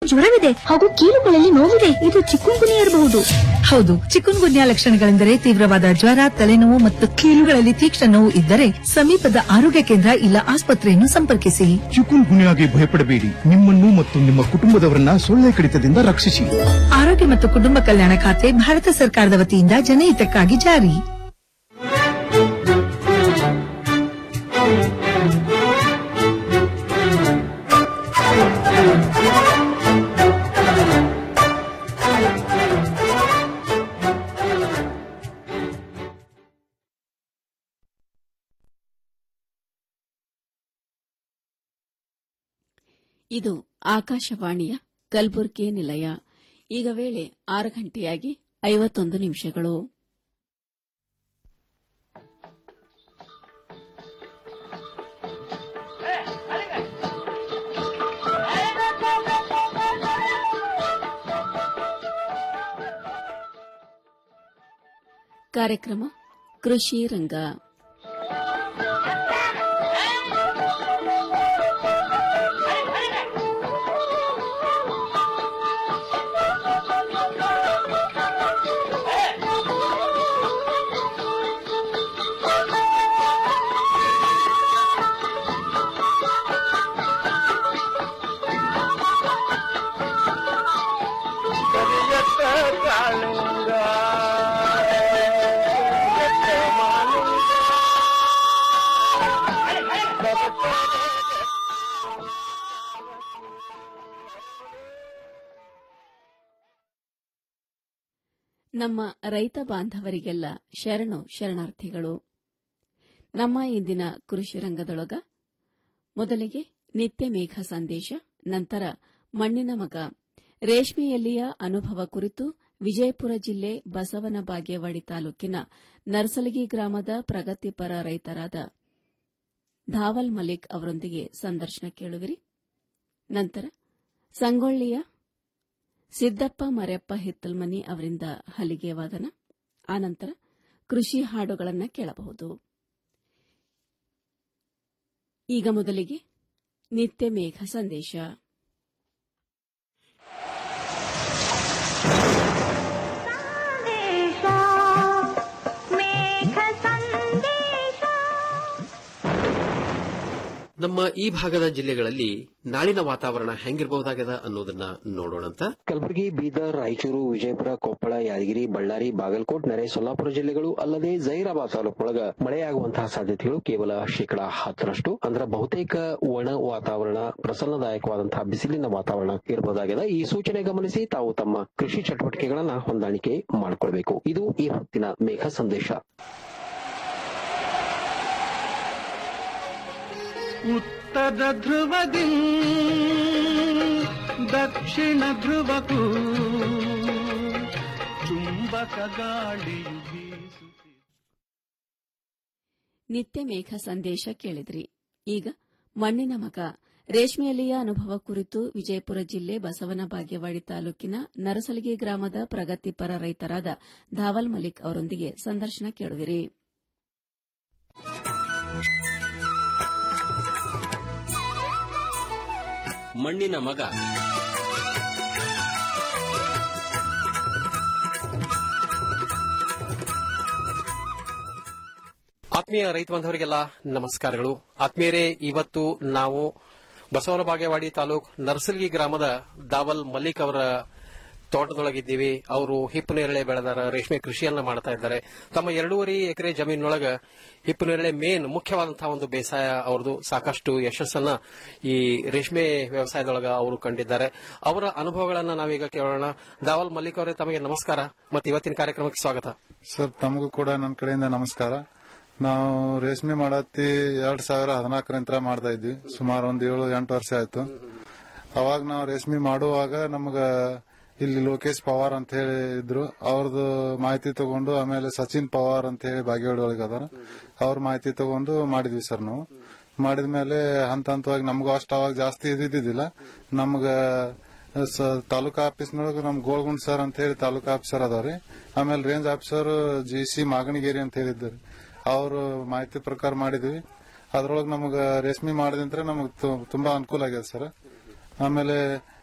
ಜ್ವರವಿದೆ ಹಾಗೂ ಕೀಲುಗಳಲ್ಲಿ ನೋವಿದೆ ಇದು ಚಿಕ್ಕುಂಗುನಿ ಇರಬಹುದು ಹೌದು ಚಿಕುನ್ ಗುನ್ಯಾ ಲಕ್ಷಣಗಳೆಂದರೆ ತೀವ್ರವಾದ ಜ್ವರ ತಲೆನೋವು ಮತ್ತು ಕೀಲುಗಳಲ್ಲಿ ತೀಕ್ಷ್ಣ ನೋವು ಇದ್ದರೆ ಸಮೀಪದ ಆರೋಗ್ಯ ಕೇಂದ್ರ ಇಲ್ಲ ಆಸ್ಪತ್ರೆಯನ್ನು ಸಂಪರ್ಕಿಸಿ ಚಿಕುನ್ ಗುನ್ಯಾಗೆ ಭಯಪಡಬೇಡಿ ನಿಮ್ಮನ್ನು ಮತ್ತು ನಿಮ್ಮ ಕುಟುಂಬದವರನ್ನ ಸೊಳ್ಳೆ ಕಡಿತದಿಂದ ರಕ್ಷಿಸಿ ಆರೋಗ್ಯ ಮತ್ತು ಕುಟುಂಬ ಕಲ್ಯಾಣ ಖಾತೆ ಭಾರತ ಸರ್ಕಾರದ ವತಿಯಿಂದ ಜನಹಿತಕ್ಕಾಗಿ ಜಾರಿ ಇದು ಆಕಾಶವಾಣಿಯ ಕಲಬುರಗಿ ನಿಲಯ ಈಗ ವೇಳೆ ಆರು ಗಂಟೆಯಾಗಿ ಐವತ್ತೊಂದು ನಿಮಿಷಗಳು ಕಾರ್ಯಕ್ರಮ ಕೃಷಿ ರಂಗ ಕರಿಯತ್ತ ಕಾಳಿಂಗ ಕರಿಯತ್ತ ಮಾಲಿಂಗ ನಮ್ಮ ರೈತ ಬಾಂಧವರಿಗೆಲ್ಲ ಶರಣು ಶರಣಾರ್ಥಿಗಳು ನಮ್ಮ ಇಂದಿನ ಕೃಷಿ ರಂಗದೊಳಗ ಮೊದಲಿಗೆ ನಿತ್ಯ ಮೇಘ ಸಂದೇಶ ನಂತರ ಮಣ್ಣಿನ ಮಗ ರೇಷ್ಮೆಯಲ್ಲಿಯ ಅನುಭವ ಕುರಿತು ವಿಜಯಪುರ ಜಿಲ್ಲೆ ಬಸವನ ಬಾಗೇವಾಡಿ ತಾಲೂಕಿನ ನರ್ಸಲಗಿ ಗ್ರಾಮದ ಪ್ರಗತಿಪರ ರೈತರಾದ ಧಾವಲ್ ಮಲಿಕ್ ಅವರೊಂದಿಗೆ ಸಂದರ್ಶನ ಕೇಳುವಿರಿ ನಂತರ ಸಂಗೊಳ್ಳಿಯ ಸಿದ್ದಪ್ಪ ಮರ್ಯಪ್ಪ ಹಿತ್ತಲ್ಮನಿ ಅವರಿಂದ ಹಲಿಗೆ ವಾದನ ಆನಂತರ ಕೃಷಿ ಹಾಡುಗಳನ್ನು ಕೇಳಬಹುದು ಈಗ ಮೊದಲಿಗೆ ನಿತ್ಯ ಮೇಘ ಸಂದೇಶ ನಮ್ಮ ಈ ಭಾಗದ ಜಿಲ್ಲೆಗಳಲ್ಲಿ ನಾಳಿನ ವಾತಾವರಣ ಹೆಂಗಿರಬಹುದಾಗದ ಅನ್ನೋದನ್ನ ನೋಡೋಣಂತ ಕಲಬುರಗಿ ಬೀದರ್ ರಾಯಚೂರು ವಿಜಯಪುರ ಕೊಪ್ಪಳ ಯಾದಗಿರಿ ಬಳ್ಳಾರಿ ಬಾಗಲಕೋಟ್ ನೆರೆ ಸೊಲ್ಲಾಪುರ ಜಿಲ್ಲೆಗಳು ಅಲ್ಲದೆ ಜೈರಾಬಾದ್ ತಾಲೂಕೊಳಗ ಮಳೆಯಾಗುವಂತಹ ಸಾಧ್ಯತೆಗಳು ಕೇವಲ ಶೇಕಡಾ ಹತ್ತರಷ್ಟು ಅಂದ್ರೆ ಬಹುತೇಕ ಒಣ ವಾತಾವರಣ ಪ್ರಸನ್ನದಾಯಕವಾದಂತಹ ಬಿಸಿಲಿನ ವಾತಾವರಣ ಇರಬಹುದಾಗಿದೆ ಈ ಸೂಚನೆ ಗಮನಿಸಿ ತಾವು ತಮ್ಮ ಕೃಷಿ ಚಟುವಟಿಕೆಗಳನ್ನ ಹೊಂದಾಣಿಕೆ ಮಾಡಿಕೊಳ್ಬೇಕು ಇದು ಈ ಹೊತ್ತಿನ ಮೇಘ ಸಂದೇಶ ಉತ್ತರ ಧ್ರುವದಿ ದಕ್ಷಿಣ ಧ್ರುವಕ್ಕೂ ಚುಂಬಕ ಗಾಳಿಯು ಬೀಸುತ್ತಿದೆ ನಿತ್ಯ ಮೇಘ ಸಂದೇಶ ಕೇಳಿದ್ರಿ ಈಗ ಮಣ್ಣಿನ ಮಗ ರೇಷ್ಮೆಯಲ್ಲಿಯ ಅನುಭವ ಕುರಿತು ವಿಜಯಪುರ ಜಿಲ್ಲೆ ಬಸವನ ಬಾಗೇವಾಡಿ ತಾಲೂಕಿನ ನರಸಲಗಿ ಗ್ರಾಮದ ಪ್ರಗತಿಪರ ರೈತರಾದ ಧಾವಲ್ ಮಲಿಕ್ ಅವರೊಂದಿಗೆ ಸಂದರ್ಶನ ಕೇಳುವಿರಿ ಮಣ್ಣಿನ ಮಗ ಆತ್ಮೀಯ ರೈತ ಬಾಂಧವರಿಗೆಲ್ಲ ನಮಸ್ಕಾರಗಳು ಆತ್ಮೀಯರೇ ಇವತ್ತು ನಾವು ಬಸವನ ಬಾಗೇವಾಡಿ ತಾಲೂಕ್ ನರ್ಸಲ್ಗಿ ಗ್ರಾಮದ ದಾವಲ್ ಮಲ್ಲಿಕ್ ಅವರ ತೋಟದೊಳಗಿದ್ದೀವಿ ಅವರು ಹಿಪ್ಪು ನೇರಳೆ ಬೆಳೆದಾರ ರೇಷ್ಮೆ ಕೃಷಿಯನ್ನ ಮಾಡ್ತಾ ಇದ್ದಾರೆ ತಮ್ಮ ಎರಡೂವರೆ ಎಕರೆ ಜಮೀನಿನೊಳಗ ಹಿಪ್ಪು ನೇರಳೆ ಮೇನ್ ಮುಖ್ಯವಾದಂತಹ ಒಂದು ಬೇಸಾಯ ಅವ್ರದ್ದು ಸಾಕಷ್ಟು ಯಶಸ್ಸನ್ನ ಈ ರೇಷ್ಮೆ ವ್ಯವಸಾಯದೊಳಗ ಅವರು ಕಂಡಿದ್ದಾರೆ ಅವರ ಅನುಭವಗಳನ್ನ ನಾವೀಗ ಕೇಳೋಣ ದಾವಲ್ ಮಲ್ಲಿಕ್ ಅವರೇ ತಮಗೆ ನಮಸ್ಕಾರ ಮತ್ತು ಇವತ್ತಿನ ಕಾರ್ಯಕ್ರಮಕ್ಕೆ ಸ್ವಾಗತ ಸರ್ ತಮಗೂ ಕೂಡ ನನ್ನ ಕಡೆಯಿಂದ ನಮಸ್ಕಾರ ನಾವು ರೇಷ್ಮೆ ಮಾಡತ್ತಿ ಎರಡ್ ಸಾವಿರ ಹದಿನಾಲ್ಕರಿಂದ ಮಾಡ್ತಾ ಇದ್ವಿ ಸುಮಾರು ಒಂದ್ ಏಳು ಎಂಟು ವರ್ಷ ಆಯ್ತು ಅವಾಗ ನಾವು ರೇಷ್ಮೆ ಮಾಡುವಾಗ ನಮಗ ಇಲ್ಲಿ ಲೋಕೇಶ್ ಪವಾರ್ ಅಂತ ಹೇಳಿ ಇದ್ರು ಅವ್ರದ್ದು ಮಾಹಿತಿ ತಗೊಂಡು ಆಮೇಲೆ ಸಚಿನ್ ಪವಾರ್ ಅಂತ ಹೇಳಿ ಬಾಗೇವಾಡಿ ಒಳಗೆ ಅದಾರ ಅವ್ರ ಮಾಹಿತಿ ತಗೊಂಡು ಮಾಡಿದ್ವಿ ಸರ್ ನಾವು ಮಾಡಿದ್ಮೇಲೆ ಹಂತ ಹಂತವಾಗಿ ನಮಗೂ ಅಷ್ಟು ಅವಾಗ ಜಾಸ್ತಿ ಇದ್ದಿದ್ದಿಲ್ಲ ನಮ್ಗ ಸ- ತಾಲೂಕಾ ಆಫೀಸ್ನೊಳಗ ನಮ್ ಗೋಳ್ಗುಂಡ್ ಸರ್ ಅಂತ ಹೇಳಿ ತಾಲೂಕಾ ಆಫೀಸರ್ ಅದಾವ್ರಿ ಆಮೇಲೆ range officer G C Maganigeri ಅಂತ ಹೇಳಿದ್ದಾರೆ ಅವರು ಮಾಹಿತಿ ಪ್ರಕಾರ ಮಾಡಿದ್ವಿ ಅದ್ರೊಳಗೆ ನಮಗ ರೇಷ್ಮೆ ಮಾಡಿದಂತ್ರ ನಮಗ್ ತು- ತುಂಬಾ ಅನುಕೂಲ ಆಗ್ಯದ ಸರ್ ಆಮೇಲೆ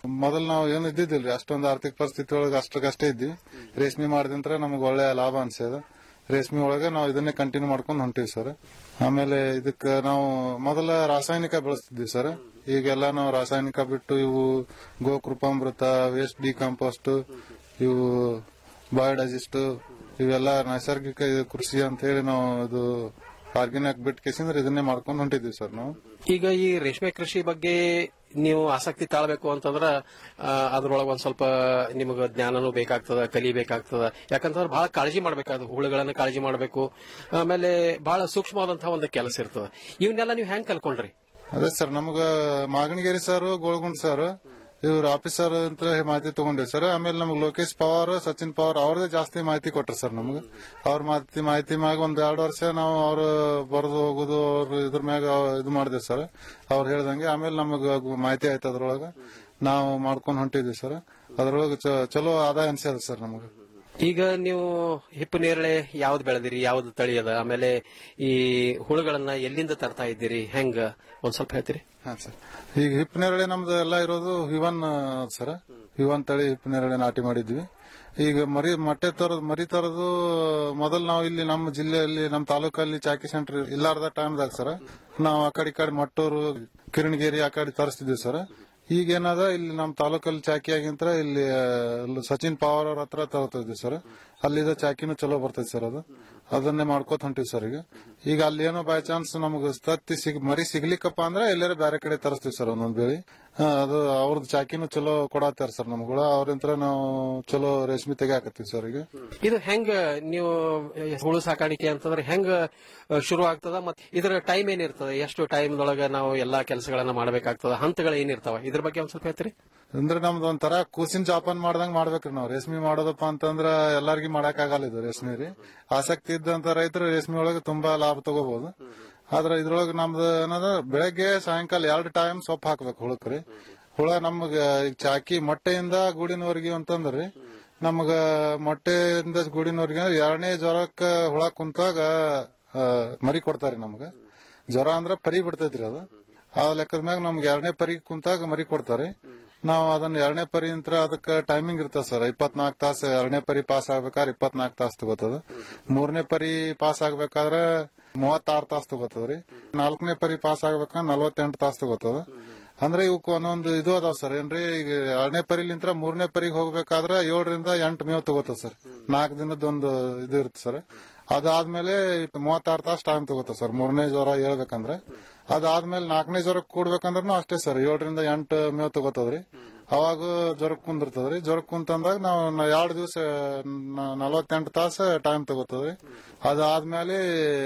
ಮೊದಲ್ ನಾವು ಏನು ಇದ್ದಿದ್ದಿಲ್ರಿ ಅಷ್ಟೊಂದು ಆರ್ಥಿಕ ಪರಿಸ್ಥಿತಿ ಒಳಗೆ ಅಷ್ಟಕ್ಕಷ್ಟೇ ಇದ್ವಿ ರೇಷ್ಮೆ ಮಾಡಿದಂತ್ರ ನಮಗೆ ಒಳ್ಳೆ ಲಾಭ ಅನ್ಸ್ಯದ ರೇಷ್ಮೆ ಒಳಗೆ ನಾವು ಇದನ್ನೇ ಕಂಟಿನ್ಯೂ ಮಾಡ್ಕೊಂಡು ಹೊಂಟಿವಿ ಸರ್ ಆಮೇಲೆ ಇದಕ್ಕೆ ನಾವು ಮೊದಲ ರಾಸಾಯನಿಕ ಬೆಳೆಸ್ತಿದ್ವಿ ಸರ್ ಈಗೆಲ್ಲ ನಾವು ರಾಸಾಯನಿಕ ಬಿಟ್ಟು ಇವು ಗೋಕೃಪಾಮೃತ ವೇಸ್ಟ್ ಡಿಕಂಪೋಸ್ಟ್ ಇವು ಬಯೋಡೈಜೆಸ್ಟ್ ಇವೆಲ್ಲ ನೈಸರ್ಗಿಕ ಇದು ಕೃಷಿ ಅಂತ ಹೇಳಿ ನಾವು ಇದು ಆರ್ಗ್ಯಾನಿಕ್ ಬಿಟ್ಟು ಕೇಸಿಂದ್ರೆ ಇದನ್ನೇ ಮಾಡ್ಕೊಂಡು ಹೊಂಟಿದ್ವಿ ಸರ್ ನಾವು ಈಗ ಈ ರೇಷ್ಮೆ ಕೃಷಿ ಬಗ್ಗೆ ನೀವು ಆಸಕ್ತಿ ತಾಳ್ಬೇಕು ಅಂತಂದ್ರ ಆ, ಅದ್ರೊಳಗೆ ಒಂದ್ ಸ್ವಲ್ಪ ನಿಮಗೆ ಜ್ಞಾನನೂ ಬೇಕಾಗ್ತದ ಕಲಿಬೇಕಾಗ್ತದ ಯಾಕಂತಂದ್ರೆ ಬಹಳ ಕಾಳಜಿ ಮಾಡ್ಬೇಕಾದ ಹುಳುಗಳನ್ನ ಕಾಳಜಿ ಮಾಡಬೇಕು ಆಮೇಲೆ ಬಹಳ ಸೂಕ್ಷ್ಮವಾದಂತಹ ಒಂದು ಕೆಲಸ ಇರ್ತದ ಇವನ್ನೆಲ್ಲ ನೀವು ಹೆಂಗ್ ಕಲ್ಕೊಂಡ್ರಿ ಅದೇ ಸರ್ ನಮಗ ಮಾಗಣಗೇರಿ ಸರ್ ಗೋಳ್ಗುಂಡ್ ಸರ್ ಇವ್ರ ಆಫೀಸರ್ ಅಂತ ಮಾಹಿತಿ ತಗೊಂಡಿವಿ ಸರ್ ಆಮೇಲೆ ನಮ್ಗೆ ಲೋಕೇಶ್ ಪವಾರ್ ಸಚಿನ್ ಪವಾರ್ ಅವ್ರದೇ ಜಾಸ್ತಿ ಮಾಹಿತಿ ಕೊಟ್ರು ಸರ್ ನಮ್ಗೆ ಅವ್ರ ಮಾಹಿತಿ ಮಾಹಿತಿ ಮ್ಯಾಗ ಒಂದ್ ಎರಡು ವರ್ಷ ನಾವು ಅವ್ರ ಬರೆದು ಹೋಗುದು ಅವ್ರ ಇದ್ರ ಮ್ಯಾಗ ಇದು ಮಾಡಿದ್ವಿ ಸರ್ ಅವ್ರು ಹೇಳ್ದಂಗೆ ಆಮೇಲೆ ನಮಗ ಮಾಹಿತಿ ಆಯ್ತು ಅದ್ರೊಳಗ ನಾವು ಮಾಡ್ಕೊಂಡು ಹೊಂಟಿದ್ವಿ ಸರ್ ಅದ್ರೊಳಗೆ ಚ- ಚಲೋ ಆದಾಯ ಅನ್ಸ್ಯದ ಸರ್ ನಮಗೆ ಈಗ ನೀವು ಹಿಪ್ಪು ನೇರಳೆ ಯಾವ್ದು ಬೆಳೆದಿರಿ ಯಾವ್ದು ತಳಿ ಅದ ಆಮೇಲೆ ಈ ಹುಳುಗಳನ್ನ ಎಲ್ಲಿಂದ ತರ್ತಾ ಇದ್ದೀರಿ ಹೆಂಗ ಒಂದ್ ಸ್ವಲ್ಪ ಹೇಳ್ತೀರಿ ಹಾ ಸರ್ ಈಗ ಹಿಪ್ ನೇರಳೆ ನಮ್ದು ಎಲ್ಲ ಇರೋದು ಹಿವನ್ ಸರ್ ಹಿವನ್ ತಳಿ ಹಿಪ್ ನೇರಳೆ ನಾಟಿ ಮಾಡಿದ್ವಿ ಈಗ ಮರಿ ಮೊಟ್ಟೆ ತರದ್ ಮರಿ ತರದು ಮೊದಲು ನಾವು ಇಲ್ಲಿ ನಮ್ಮ ಜಿಲ್ಲೆಯಲ್ಲಿ ನಮ್ಮ ತಾಲೂಕಲ್ಲಿ ಚಾಕಿ ಸೆಂಟರ್ ಇಲ್ಲಾರ್ದ ಟೈಮ್ದಾಗ ಸರ್ ನಾವು ಆ ಕಡೆ ಈ ಕಡೆ ಮಟ್ಟೂರು ಕಿರಣಗಿರಿ ಆ ಕಡೆ ತರಿಸ್ತಿದ್ವಿ ಸರ್ ಈಗ ಏನದ ಇಲ್ಲಿ ನಮ್ಮ ತಾಲೂಕಲ್ಲಿ ಚಾಕಿ ಆಗಿಂತ ಇಲ್ಲಿ ಆ, ಇಲ್ಲಿ ಸಚಿನ್ ಪವಾರ್ ಅವ್ರ ಹತ್ರ ತರ್ತಿದ್ವಿ ಸರ್ ಅಲ್ಲಿದ ಚಾಕಿನೂ ಚಲೋ ಬರ್ತೈತಿ ಸರ್ ಅದು ಅದನ್ನೇ ಮಾಡ್ಕೋತ ಹೊಂಟಿವಿ ಸರ್ ಈಗ ಈಗ ಅಲ್ಲಿ ಏನೋ ಬೈ ಚಾನ್ಸ್ ನಮ್ಗೆ ತತ್ತಿ ಸಿಗ್ ಮರಿ ಸಿಗ್ಲಿಕ್ಕಪ್ಪ ಅಂದ್ರೆ ಎಲ್ಲಾರ ಬೇರೆ ಕಡೆ ತರಿಸ್ತೀವಿ ಸರ್ ಒಂದೊಂದ್ ಬೇಳಿ ಆ, ಅದು ಅವ್ರದ್ದು ಚಾಕಿನೂ ಚಲೋ ಕೊಡತ್ತಾರ ಸರ್ ನಮ್ಗಳ ಅವ್ರಿಂತ್ರ ನಾವು ಚಲೋ ರೇಷ್ಮೆ ತೆಗಿಯಾಕತ್ತೀವಿ ಸರ್ ಈಗ ಇದು ಹೆಂಗ ನೀವು ಹುಳು ಸಾಕಾಣಿಕೆ ಅಂತಂದ್ರೆ ಹೆಂಗ ಅಹ್, ಶುರು ಆಗ್ತದ ಮತ್ತೆ ಇದರ ಟೈಮ್ ಏನಿರ್ತದ ಎಷ್ಟು ಟೈಮ್ದೊಳಗ ನಾವು ಎಲ್ಲಾ ಕೆಲಸಗಳನ್ನ ಮಾಡಬೇಕಾಗ್ತದ ಹಂತಗಳು ಏನಿರ್ತಾವ ಇದ್ರ ಬಗ್ಗೆ ಒಂದ್ ಸ್ವಲ್ಪ ಹೇಳ್ತೀರಿ ಅಂದ್ರೆ ನಮ್ದು ಒಂಥರ ಕೂಸಿನ ಜಾಪನ್ ಮಾಡ್ದಂಗ್ ಮಾಡ್ಬೇಕ್ರಿ ನಾವು ರೇಷ್ಮೆ ಮಾಡೋದಪ್ಪ ಅಂತಂದ್ರ ಎಲ್ಲಾರ್ಗಿ ಮಾಡಕ್ ಆಗಲ್ಲ ಇದು ರೇಷ್ಮೆ ರೀ ಆಸಕ್ತಿ ಇದ್ದಂತ ರೈತರು ರೇಷ್ಮೆ ಒಳಗೆ ತುಂಬಾ ಲಾಭ ತಗೋಬಹುದು ಆದ್ರ ಇದ್ರೊಳಗೆ ನಮ್ದು ಏನದ ಬೆಳಗ್ಗೆ ಸಾಯಂಕಾಲ ಎರಡು ಟೈಮ್ ಸೊಪ್ಪು ಹಾಕ್ಬೇಕು ಹುಳಕ್ರಿ ಹುಳ ನಮಗ ಈಗ ಚಾಕಿ ಮೊಟ್ಟೆಯಿಂದ ಗೂಡಿನವರೆಗೆ ಅಂತಂದ್ರಿ ನಮಗ ಮೊಟ್ಟೆಯಿಂದ ಗೂಡಿನವರೆಗೆ ಎರಡನೇ ಜ್ವರಕ್ಕ ಹುಳ ಕುಂತಾಗ ಆ, ಮರಿ ಕೊಡ್ತಾರಿ ನಮ್ಗ ಜ್ವರ ಅಂದ್ರ ಪರಿ ಬಿಡ್ತೈತ್ರಿ ಅದು ಆ ಲೆಕ್ಕದ ಮ್ಯಾಗ ನಮ್ಗೆ ಎರಡನೇ ಪರಿ ಕುಂತಾಗ ಮರಿ ಕೊಡ್ತಾರೆ ನಾವು ಅದನ್ನ ಎರಡನೇ ಪರಿ ಅಂತ ಅದಕ್ಕೆ ಟೈಮಿಂಗ್ ಇರ್ತದ ಸರ್ ಇಪ್ಪತ್ನಾಲ್ಕು ತಾಸು ಎರಡನೇ ಪರಿ ಪಾಸ್ ಆಗ್ಬೇಕಾದ್ರೆ ಇಪ್ಪತ್ನಾಲ್ಕು ತಾಸು ತಗೋತದ ಮೂರನೇ ಪರಿ ಪಾಸ್ ಆಗ್ಬೇಕಾದ್ರೆ ಮೂವತ್ತಾರು ತಾಸು ತಗೋತದ್ರಿ ನಾಲ್ಕನೇ ಪರಿ ಪಾಸ್ ಆಗ್ಬೇಕಾದ್ರೆ ನಲವತ್ತೆಂಟು ತಾಸು ತಗೋತದ ಅಂದ್ರೆ ಇವಕ್ ಒಂದೊಂದು ಇದು ಅದಾವ ಸರ್ ಏನ್ರಿ ಈಗ ಎರಡನೇ ಪರಿಲಿಂತ್ರ ಮೂರನೇ ಪರಿಗೆ ಹೋಗ್ಬೇಕಾದ್ರೆ ಏಳರಿಂದ ಎಂಟು ಮೇವ್ ತಗೋತದ ಸರ್ ನಾಲ್ಕು ದಿನದ ಒಂದು ಇದು ಇರುತ್ತೆ ಸರ್ ಅದಾದ್ಮೇಲೆ ಮೂವತ್ತಾರು ತಾಸು ಟೈಮ್ ತಗೋತದ ಸರ್ ಮೂರನೇ ಜ್ವರ ಹೇಳ್ಬೇಕಂದ್ರೆ ಅದಾದ್ಮೇಲೆ ನಾಲ್ಕನೇ ಜ್ವರಕ್ಕೆ ಕೂಡ್ಬೇಕಂದ್ರೂ ಅಷ್ಟೇ ಸರ್ ಏಳರಿಂದ ಎಂಟು ಮೇವ್ ತಗೋತದ್ರಿ ಅವಾಗ ಜ್ವರಕ್ಕೆ ಕುಂದಿರ್ತದ್ರಿ ಜ್ವರಕ್ಕೆ ಕುಂತಂದಾಗ ನಾವು ಎರಡು ದಿವಸ ನಲವತ್ತೆಂಟು ತಾಸು ಟೈಮ್ ತಗೋತದ್ರಿ ಅದಾದ್ಮೇಲೆ